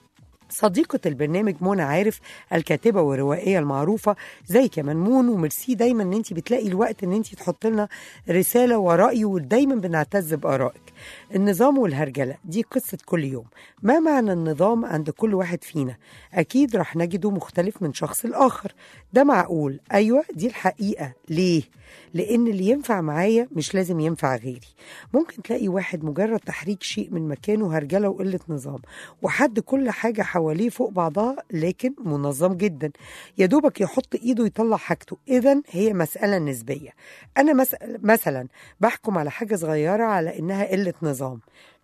صديقة البرنامج منى عارف الكاتبة والروائية المعروفة زي كمان مون وميرسي دايما ان انت بتلاقي الوقت ان انت تحط لنا رسالة ورأي ودايما بنعتز بآرائك النظام والهرجلة دي قصة كل يوم ما معنى النظام عند كل واحد فينا أكيد راح نجده مختلف من شخص الآخر ده معقول أيوة دي الحقيقة ليه؟ لأن اللي ينفع معايا مش لازم ينفع غيري ممكن تلاقي واحد مجرد تحريك شيء من مكانه هرجلة وقلة نظام وحد كل حاجة حواليه فوق بعضها لكن منظم جدا يا دوبك يحط ايده يطلع حاجته اذا هي مسألة نسبية انا مس- مثلا بحكم على حاجة صغيرة على انها قلة نظام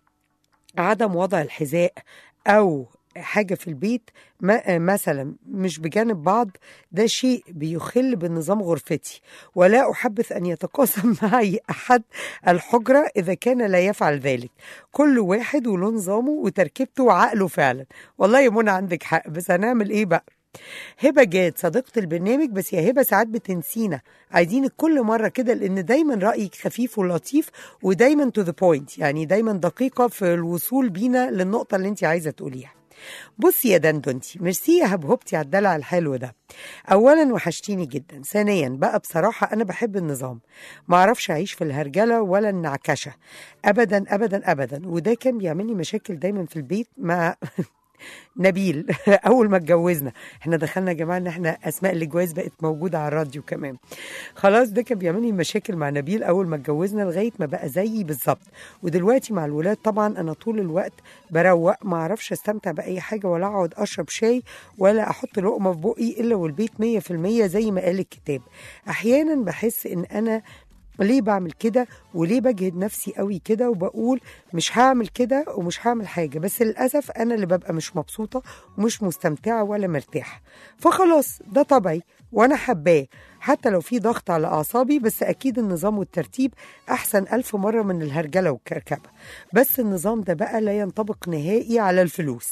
عدم وضع الحذاء او حاجة في البيت ما مثلا مش بجانب بعض ده شيء بيخل بالنظام غرفتي ولا أحبذ أن يتقاسم معي أحد الحجرة إذا كان لا يفعل ذلك كل واحد وله نظامه وتركيبته وعقله فعلا والله يا منى عندك حق بس هنعمل إيه بقى هبه جاد صديقه البرنامج بس يا هبه ساعات بتنسينا عايزينك كل مره كده لان دايما رايك خفيف ولطيف ودايما تو ذا بوينت يعني دايما دقيقه في الوصول بينا للنقطه اللي انت عايزه تقوليها بصي يا دندنتي ميرسي يا هبهبتي على الدلع الحلو ده اولا وحشتيني جدا ثانيا بقى بصراحه انا بحب النظام ما اعرفش اعيش في الهرجله ولا النعكشه ابدا ابدا ابدا وده كان بيعمل لي مشاكل دايما في البيت مع نبيل اول ما اتجوزنا احنا دخلنا يا جماعه ان احنا اسماء الجواز بقت موجوده على الراديو كمان خلاص ده كان بيعمل لي مشاكل مع نبيل اول ما اتجوزنا لغايه ما بقى زيي بالظبط ودلوقتي مع الولاد طبعا انا طول الوقت بروق ما اعرفش استمتع باي حاجه ولا اقعد اشرب شاي ولا احط لقمه في بقي الا والبيت 100% زي ما قال الكتاب احيانا بحس ان انا ليه بعمل كده وليه بجهد نفسي قوي كده وبقول مش هعمل كده ومش هعمل حاجه بس للاسف انا اللي ببقى مش مبسوطه ومش مستمتعه ولا مرتاحه فخلاص ده طبعي وانا حباه حتى لو في ضغط على اعصابي بس اكيد النظام والترتيب احسن الف مره من الهرجله والكركبه بس النظام ده بقى لا ينطبق نهائي على الفلوس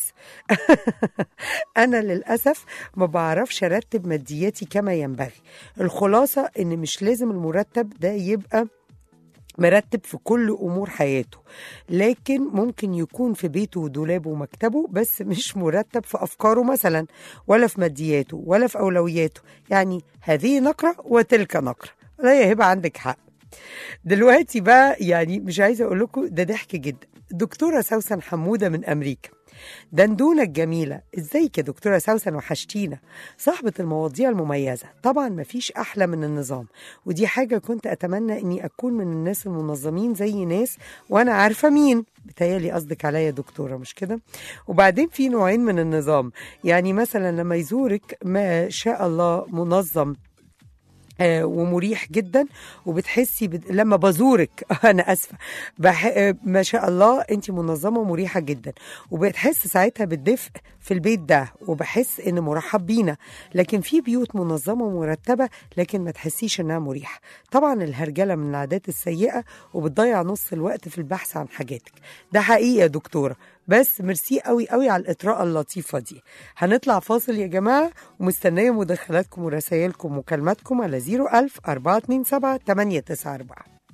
انا للاسف ما بعرفش ارتب مادياتي كما ينبغي الخلاصه ان مش لازم المرتب ده يبقى مرتب في كل امور حياته لكن ممكن يكون في بيته ودولابه ومكتبه بس مش مرتب في افكاره مثلا ولا في مادياته ولا في اولوياته يعني هذه نقره وتلك نقره لا يا هبه عندك حق دلوقتي بقى يعني مش عايزه اقول لكم ده ضحك جدا دكتورة سوسن حمودة من أمريكا دندونة الجميلة ازيك يا دكتورة سوسن وحشتينا صاحبة المواضيع المميزة طبعا مفيش أحلى من النظام ودي حاجة كنت أتمنى أني أكون من الناس المنظمين زي ناس وأنا عارفة مين بتهيألي قصدك عليا يا دكتورة مش كده وبعدين في نوعين من النظام يعني مثلا لما يزورك ما شاء الله منظم آه، ومريح جدا وبتحسي بد... لما بزورك انا اسفه بح... آه، ما شاء الله انت منظمه ومريحه جدا وبتحس ساعتها بالدفء في البيت ده وبحس ان مرحب بينا لكن في بيوت منظمه ومرتبه لكن ما تحسيش انها مريحه طبعا الهرجله من العادات السيئه وبتضيع نص الوقت في البحث عن حاجاتك ده حقيقي يا دكتوره بس ميرسي قوي قوي على الإطراء اللطيفة دي هنطلع فاصل يا جماعة ومستنية مداخلاتكم ورسائلكم ومكالماتكم على 01000 427 894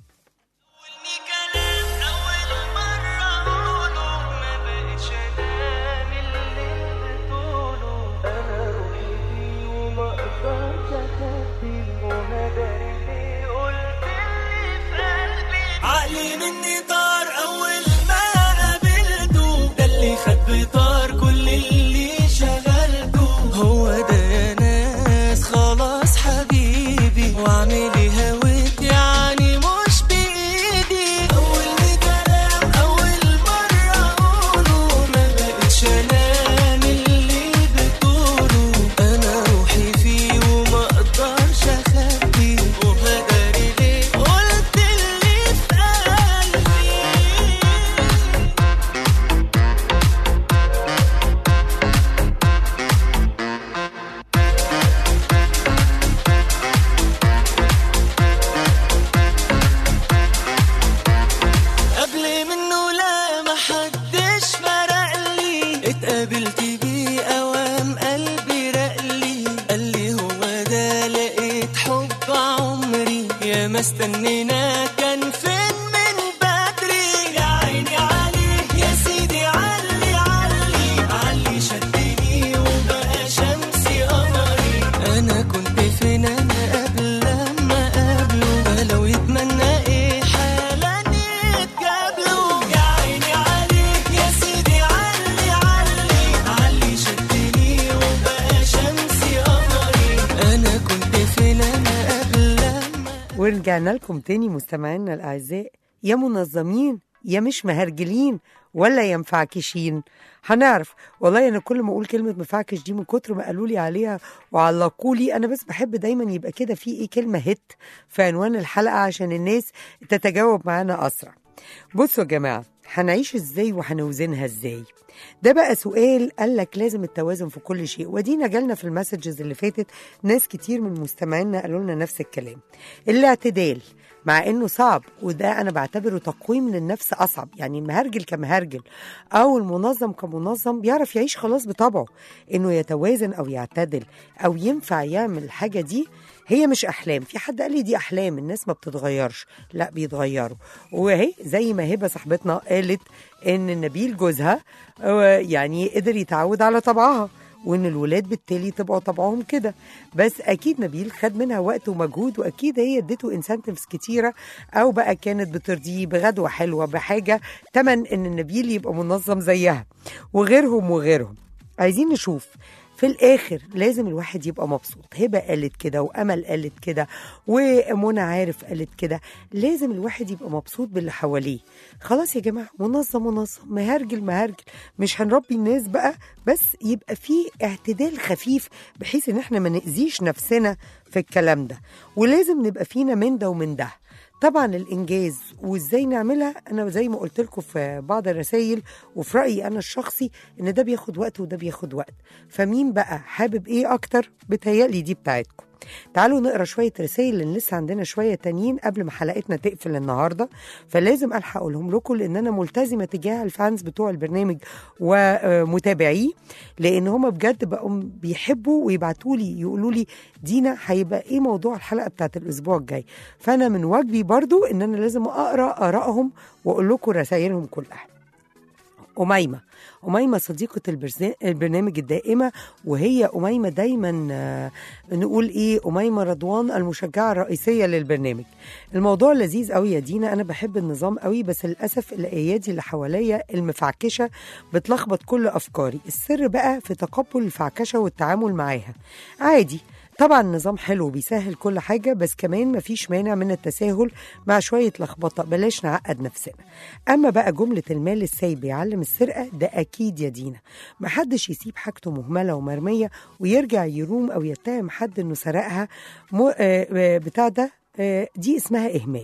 كلام أول مرة أقوله ما بقتش أنام اللي بتقوله أنا روحي فيه وما أقدرش أخبيه ونداري ليه قلت اللي في قلبي عقلي مني طار أول ما قابلته ده اللي خد بطار كل اللي شغلته هو ده يا ناس خلاص حبيبي واعمل ايه هويت يعني مش بايدي اول كلام اول مره اقوله ما بقتش انام اللي بتقوله انا روحي فيه وما اقدرش اخبيه وهداري ليه قلت اللي في قلبي قبل منه لا ما حدش فرق لي اتقابلت بيه اوام قلبي رقلي قال لي هو ده لقيت حب عمري يا ما استنينا كان فين من بدري يا عيني عليه يا سيدي علي علي علي شدني وبقى شمسي قمري انا كنت فين انا قبل لما قابله لو يتمنى ايه حالا يتقابلوا يا عيني عليك يا سيدي علي علي علي شدني وبقى شمسي قمري انا كنت فين انا قبل لما ورجعنا لكم تاني مستمعينا الأعزاء يا منظمين يا مش مهرجلين ولا يا مفعكشين هنعرف والله انا كل ما اقول كلمه مفعكش دي من كتر ما قالوا لي عليها وعلقوا لي انا بس بحب دايما يبقى كده في ايه كلمه هت في عنوان الحلقه عشان الناس تتجاوب معانا اسرع بصوا يا جماعه هنعيش ازاي وهنوزنها ازاي ده بقى سؤال قال لك لازم التوازن في كل شيء ودينا جالنا في المسجز اللي فاتت ناس كتير من مستمعينا قالوا لنا نفس الكلام الاعتدال مع انه صعب وده انا بعتبره تقويم للنفس اصعب يعني المهرجل كمهرجل او المنظم كمنظم بيعرف يعيش خلاص بطبعه انه يتوازن او يعتدل او ينفع يعمل الحاجه دي هي مش احلام في حد قال لي دي احلام الناس ما بتتغيرش لا بيتغيروا وهي زي ما هبه صاحبتنا قالت ان نبيل جوزها آه، يعني قدر يتعود على طبعها وان الولاد بالتالي طبعوا طبعهم كده بس اكيد نبيل خد منها وقت ومجهود واكيد هي اديته انسنتفز كتيره او بقى كانت بترضيه بغدوه حلوه بحاجه تمن ان نبيل يبقى منظم زيها وغيرهم وغيرهم عايزين نشوف في الاخر لازم الواحد يبقى مبسوط هبه قالت كده وامل قالت كده ومنى عارف قالت كده لازم الواحد يبقى مبسوط باللي حواليه خلاص يا جماعه منظم منظم مهرجل مهرجل مش هنربي الناس بقى بس يبقى في اعتدال خفيف بحيث ان احنا ما ناذيش نفسنا في الكلام ده ولازم نبقى فينا من ده ومن ده طبعا الانجاز وازاي نعملها انا زي ما قلت لكم في بعض الرسائل وفي رايي انا الشخصي ان ده بياخد وقت وده بياخد وقت فمين بقى حابب ايه اكتر بتهيألي دي بتاعتكم تعالوا نقرا شويه رسائل لان لسه عندنا شويه تانيين قبل ما حلقتنا تقفل النهارده فلازم الحق اقولهم لكم لان انا ملتزمه تجاه الفانز بتوع البرنامج ومتابعيه لان هم بجد بقوا بيحبوا ويبعتوا لي يقولوا لي دينا هيبقى ايه موضوع الحلقه بتاعت الاسبوع الجاي فانا من واجبي برضو ان انا لازم اقرا ارائهم واقول لكم رسائلهم كلها أميمة أميمة صديقة البرز- البرنامج الدائمة وهي أميمة دايما آه، نقول إيه أميمة رضوان المشجعة الرئيسية للبرنامج الموضوع لذيذ قوي يا دينا أنا بحب النظام قوي بس للأسف الأيادي اللي حواليا المفعكشة بتلخبط كل أفكاري السر بقى في تقبل الفعكشة والتعامل معاها عادي طبعا النظام حلو وبيسهل كل حاجة بس كمان مفيش مانع من التساهل مع شوية لخبطة بلاش نعقد نفسنا أما بقى جملة المال السايب بيعلم السرقة ده أكيد يا دينا محدش يسيب حاجته مهملة ومرمية ويرجع يروم أو يتهم حد إنه سرقها مو... آه آه، بتاع ده آه، دي اسمها إهمال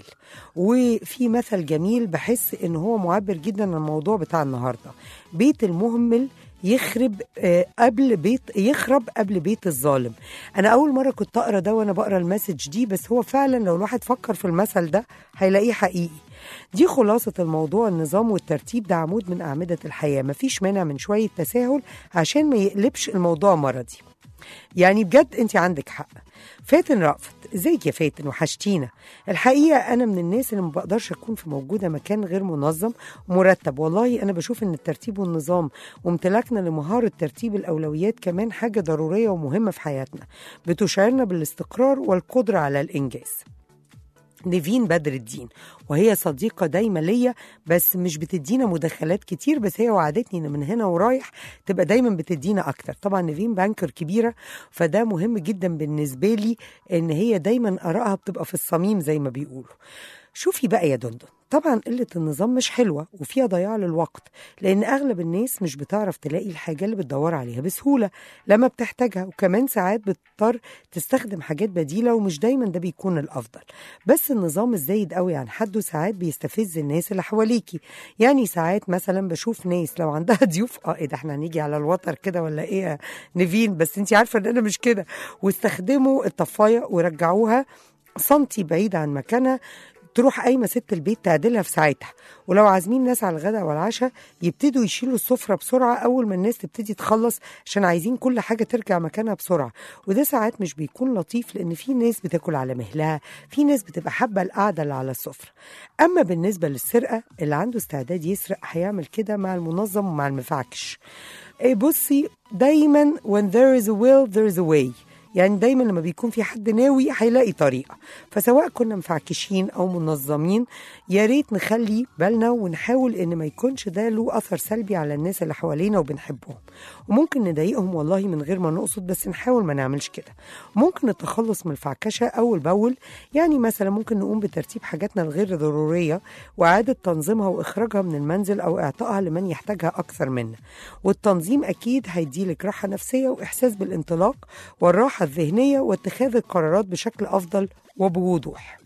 وفي مثل جميل بحس إن هو معبر جدا عن الموضوع بتاع النهاردة بيت المهمل يخرب آه، قبل بيت يخرب قبل بيت الظالم انا اول مره كنت اقرا ده وانا بقرا المسج دي بس هو فعلا لو الواحد فكر في المثل ده هيلاقيه حقيقي دي خلاصة الموضوع النظام والترتيب ده عمود من أعمدة الحياة مفيش مانع من شوية تساهل عشان ما يقلبش الموضوع مرضي يعني بجد انت عندك حق فاتن رأفت ازيك يا فاتن وحشتينا الحقيقة أنا من الناس اللي ما بقدرش أكون في موجودة مكان غير منظم ومرتب والله أنا بشوف إن الترتيب والنظام وامتلاكنا لمهارة ترتيب الأولويات كمان حاجة ضرورية ومهمة في حياتنا بتشعرنا بالاستقرار والقدرة على الإنجاز نيفين بدر الدين وهي صديقة دايما ليا بس مش بتدينا مداخلات كتير بس هي وعدتني ان من هنا ورايح تبقى دايما بتدينا اكتر طبعا نيفين بانكر كبيرة فده مهم جدا بالنسبة لي ان هي دايما ارائها بتبقى في الصميم زي ما بيقولوا شوفي بقى يا دندن طبعا قلة النظام مش حلوة وفيها ضياع للوقت لأن أغلب الناس مش بتعرف تلاقي الحاجة اللي بتدور عليها بسهولة لما بتحتاجها وكمان ساعات بتضطر تستخدم حاجات بديلة ومش دايما ده بيكون الأفضل بس النظام الزايد قوي عن حده ساعات بيستفز الناس اللي حواليكي يعني ساعات مثلا بشوف ناس لو عندها ضيوف اه ايه ده احنا هنيجي على الوتر كده ولا ايه يا نيفين بس انت عارفة ان انا مش كده واستخدموا الطفاية ورجعوها سنتي بعيد عن مكانها تروح قايمه ست البيت تعدلها في ساعتها ولو عازمين ناس على الغداء والعشاء يبتدوا يشيلوا السفره بسرعه اول ما الناس تبتدي تخلص عشان عايزين كل حاجه ترجع مكانها بسرعه وده ساعات مش بيكون لطيف لان في ناس بتاكل على مهلها في ناس بتبقى حابه القعده اللي على السفره اما بالنسبه للسرقه اللي عنده استعداد يسرق هيعمل كده مع المنظم ومع المفعكش إيه بصي دايما when there is a will there is a way يعني دايما لما بيكون في حد ناوي هيلاقي طريقه فسواء كنا مفعكشين او منظمين يا ريت نخلي بالنا ونحاول ان ما يكونش ده له اثر سلبي على الناس اللي حوالينا وبنحبهم وممكن نضايقهم والله من غير ما نقصد بس نحاول ما نعملش كده ممكن نتخلص من الفعكشه اول باول يعني مثلا ممكن نقوم بترتيب حاجاتنا الغير ضروريه واعاده تنظيمها واخراجها من المنزل او اعطائها لمن يحتاجها اكثر منا والتنظيم اكيد هيديلك راحه نفسيه واحساس بالانطلاق والراحه الذهنيه واتخاذ القرارات بشكل افضل وبوضوح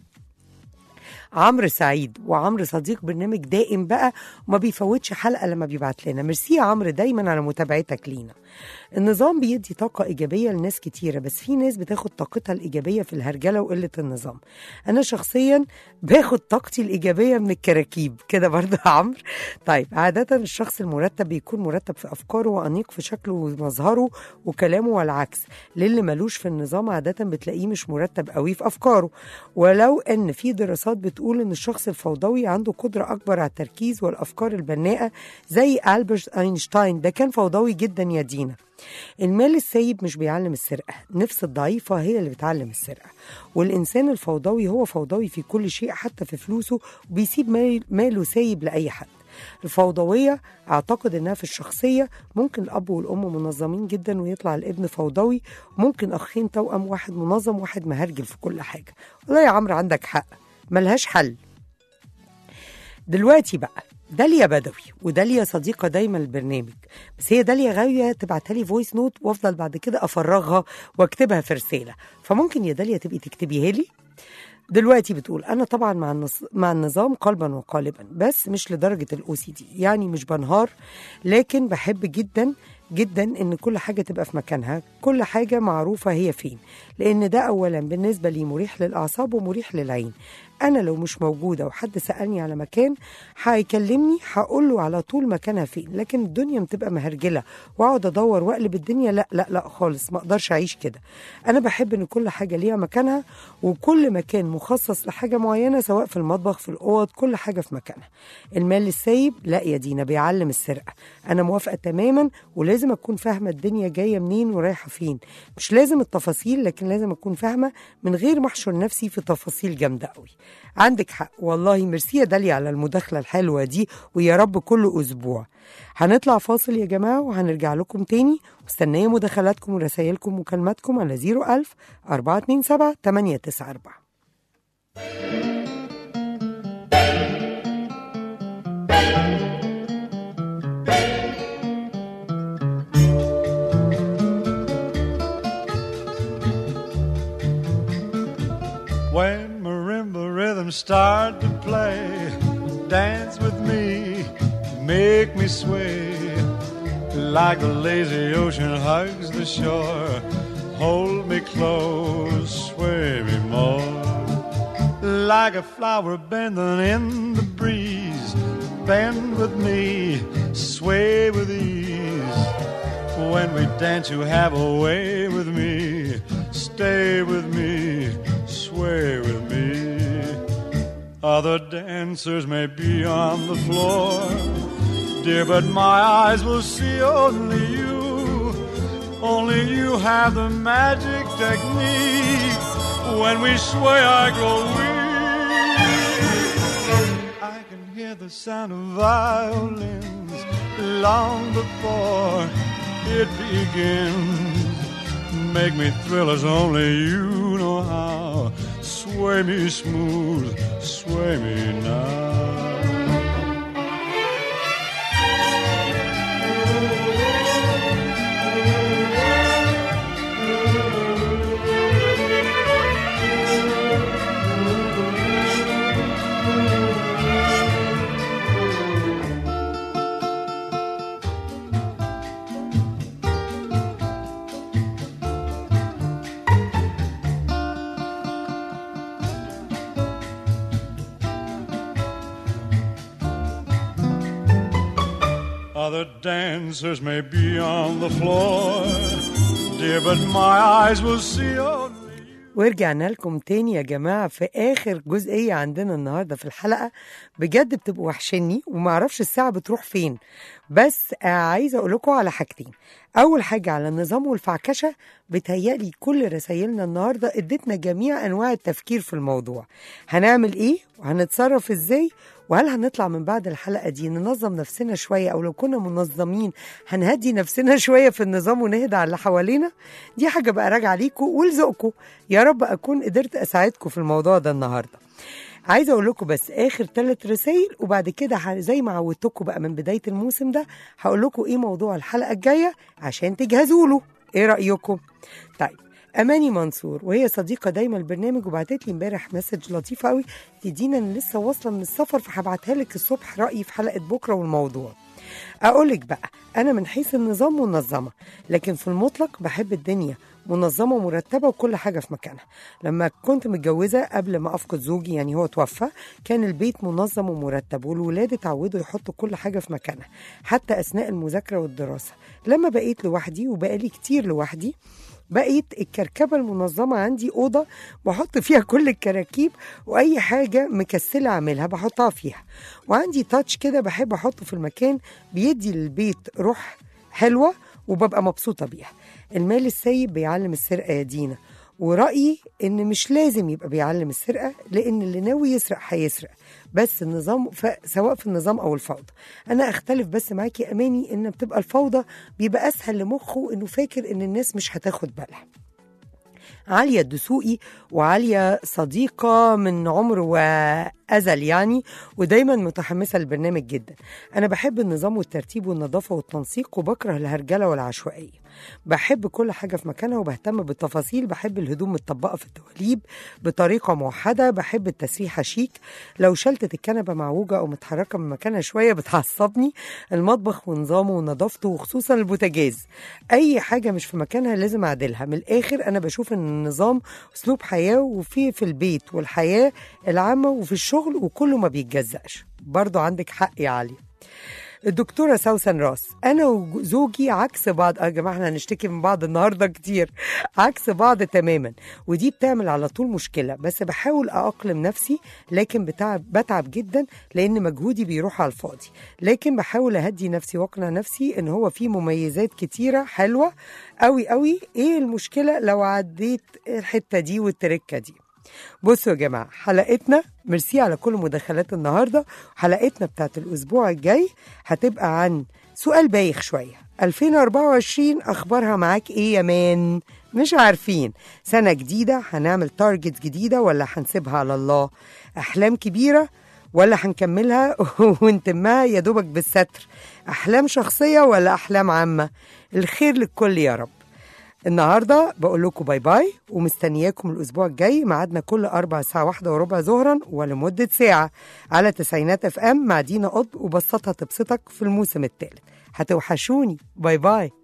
عمرو سعيد وعمرو صديق برنامج دائم بقى وما بيفوتش حلقه لما بيبعت لنا ميرسي يا عمرو دايما على متابعتك لينا النظام بيدي طاقة إيجابية لناس كتيرة بس في ناس بتاخد طاقتها الإيجابية في الهرجلة وقلة النظام أنا شخصيا باخد طاقتي الإيجابية من الكراكيب كده برضه يا عمرو طيب عادة الشخص المرتب بيكون مرتب في أفكاره وأنيق في شكله ومظهره وكلامه والعكس للي ملوش في النظام عادة بتلاقيه مش مرتب قوي في أفكاره ولو أن في دراسات بتقول أن الشخص الفوضوي عنده قدرة أكبر على التركيز والأفكار البناءة زي ألبرت أينشتاين ده كان فوضوي جدا يا دينا المال السايب مش بيعلم السرقة نفس الضعيفة هي اللي بتعلم السرقة والإنسان الفوضوي هو فوضوي في كل شيء حتى في فلوسه وبيسيب مال- ماله سايب لأي حد الفوضوية أعتقد إنها في الشخصية ممكن الأب والأم منظمين جدا ويطلع الابن فوضوي ممكن أخين توأم واحد منظم واحد مهرجل في كل حاجة والله يا عمرو عندك حق ملهاش حل دلوقتي بقى داليا بدوي وداليا صديقة دايما البرنامج بس هي داليا غاوية تبعتها لي فويس نوت وافضل بعد كده افرغها واكتبها في رسالة فممكن يا داليا تبقي تكتبيها لي دلوقتي بتقول انا طبعا مع النص... مع النظام قلبا وقالبا بس مش لدرجه الاو سي دي يعني مش بنهار لكن بحب جدا جدا ان كل حاجه تبقى في مكانها كل حاجه معروفه هي فين لان ده اولا بالنسبه لي مريح للاعصاب ومريح للعين انا لو مش موجوده وحد سالني على مكان هيكلمني هقول له على طول مكانها فين لكن الدنيا بتبقى مهرجله واقعد ادور واقلب الدنيا لا لا لا خالص ما اقدرش اعيش كده انا بحب ان كل حاجه ليها مكانها وكل مكان مخصص لحاجه معينه سواء في المطبخ في الاوض كل حاجه في مكانها المال السايب لا يا دينا بيعلم السرقه انا موافقه تماما ولازم اكون فاهمه الدنيا جايه منين ورايحه فين مش لازم التفاصيل لكن لازم اكون فاهمه من غير ما احشر نفسي في تفاصيل جامده قوي عندك حق والله ميرسي يا داليا على المداخله الحلوه دي ويا رب كل اسبوع هنطلع فاصل يا جماعه وهنرجع لكم تاني مستنيه مداخلاتكم ورسايلكم ومكالماتكم على 01000 427 894 When marimba rhythms start to play, dance with me, make me sway. Like the lazy ocean hugs the shore, hold me close, sway me more. Like a flower bending in the breeze, bend with me, sway with ease. When we dance, you have a way with me. Stay with me, sway with me. Other dancers may be on the floor, dear, but my eyes will see only you. Only you have the magic technique. When we sway, I grow weak. I can hear the sound of violins long before it begins. Make me thrill as only you know how. Sway me smooth, sway me now. Other dancers may be on the floor, dear, but my eyes will see only ورجعنا لكم تاني يا جماعة في آخر جزئية عندنا النهاردة في الحلقة بجد بتبقوا وحشني ومعرفش الساعة بتروح فين بس آه، عايزة أقول لكم على حاجتين أول حاجة على النظام والفعكشة بتهيألي كل رسايلنا النهاردة ادتنا جميع أنواع التفكير في الموضوع هنعمل إيه وهنتصرف إزاي وهل هنطلع من بعد الحلقة دي ننظم نفسنا شوية أو لو كنا منظمين هنهدي نفسنا شوية في النظام ونهدى على اللي حوالينا دي حاجة بقى راجعة ليكم ولذوقكم يا رب أكون قدرت أساعدكم في الموضوع ده النهاردة عايزه اقول لكم بس اخر ثلاث رسائل وبعد كده ه- زي ما عودتكم بقى من بدايه الموسم ده هقول لكم ايه موضوع الحلقه الجايه عشان تجهزوا له ايه رايكم طيب اماني منصور وهي صديقه دايما البرنامج وبعتت لي امبارح مسج لطيفه قوي تدينا ان لسه واصله من السفر فهبعتها لك الصبح رايي في حلقه بكره والموضوع أقولك بقى أنا من حيث النظام منظمة لكن في المطلق بحب الدنيا منظمة ومرتبة وكل حاجة في مكانها لما كنت متجوزة قبل ما أفقد زوجي يعني هو توفى كان البيت منظم ومرتب والولاد اتعودوا يحطوا كل حاجة في مكانها حتى أثناء المذاكرة والدراسة لما بقيت لوحدي وبقالي كتير لوحدي بقيت الكركبة المنظمة عندي أوضة بحط فيها كل الكراكيب وأي حاجة مكسلة أعملها بحطها فيها وعندي تاتش كده بحب أحطه في المكان بيدي للبيت روح حلوة وببقى مبسوطة بيها المال السيب بيعلم السرقة يا دينا ورأيي إن مش لازم يبقى بيعلم السرقة لأن اللي ناوي يسرق هيسرق بس النظام ف... سواء في النظام أو الفوضى أنا أختلف بس معاكي أماني إن بتبقى الفوضى بيبقى أسهل لمخه إنه فاكر إن الناس مش هتاخد بالها عالية الدسوقي وعالية صديقة من عمر وأزل يعني ودايما متحمسة للبرنامج جدا أنا بحب النظام والترتيب والنظافة والتنسيق وبكره الهرجلة والعشوائية بحب كل حاجة في مكانها وبهتم بالتفاصيل بحب الهدوم متطبقة في الدواليب بطريقة موحدة بحب التسريحة شيك لو شلتت الكنبة معوجة أو متحركة من مكانها شوية بتعصبني المطبخ ونظامه ونظافته وخصوصا البوتاجاز أي حاجة مش في مكانها لازم أعدلها من الآخر أنا بشوف إن النظام أسلوب حياة وفي في البيت والحياة العامة وفي الشغل وكله ما بيتجزأش برضو عندك حق يا علي الدكتورة سوسن راس أنا وزوجي عكس بعض يا جماعة احنا هنشتكي من بعض النهاردة كتير عكس بعض تماما ودي بتعمل على طول مشكلة بس بحاول أأقلم نفسي لكن بتعب بتعب جدا لأن مجهودي بيروح على الفاضي لكن بحاول أهدي نفسي وأقنع نفسي إن هو في مميزات كتيرة حلوة قوي قوي إيه المشكلة لو عديت الحتة دي والتركة دي بصوا يا جماعة حلقتنا ميرسي على كل مداخلات النهاردة حلقتنا بتاعت الأسبوع الجاي هتبقى عن سؤال بايخ شوية 2024 أخبارها معاك إيه يا مان؟ مش عارفين سنة جديدة هنعمل تارجت جديدة ولا هنسيبها على الله أحلام كبيرة ولا هنكملها ونتمها يا دوبك بالستر أحلام شخصية ولا أحلام عامة الخير للكل يا رب النهارده بقول لكم باي باي ومستنياكم الاسبوع الجاي ميعادنا كل اربع ساعه واحدة وربع ظهرا ولمده ساعه على تسعينات اف ام مع دينا قطب وبسطها تبسطك في الموسم الثالث هتوحشوني باي باي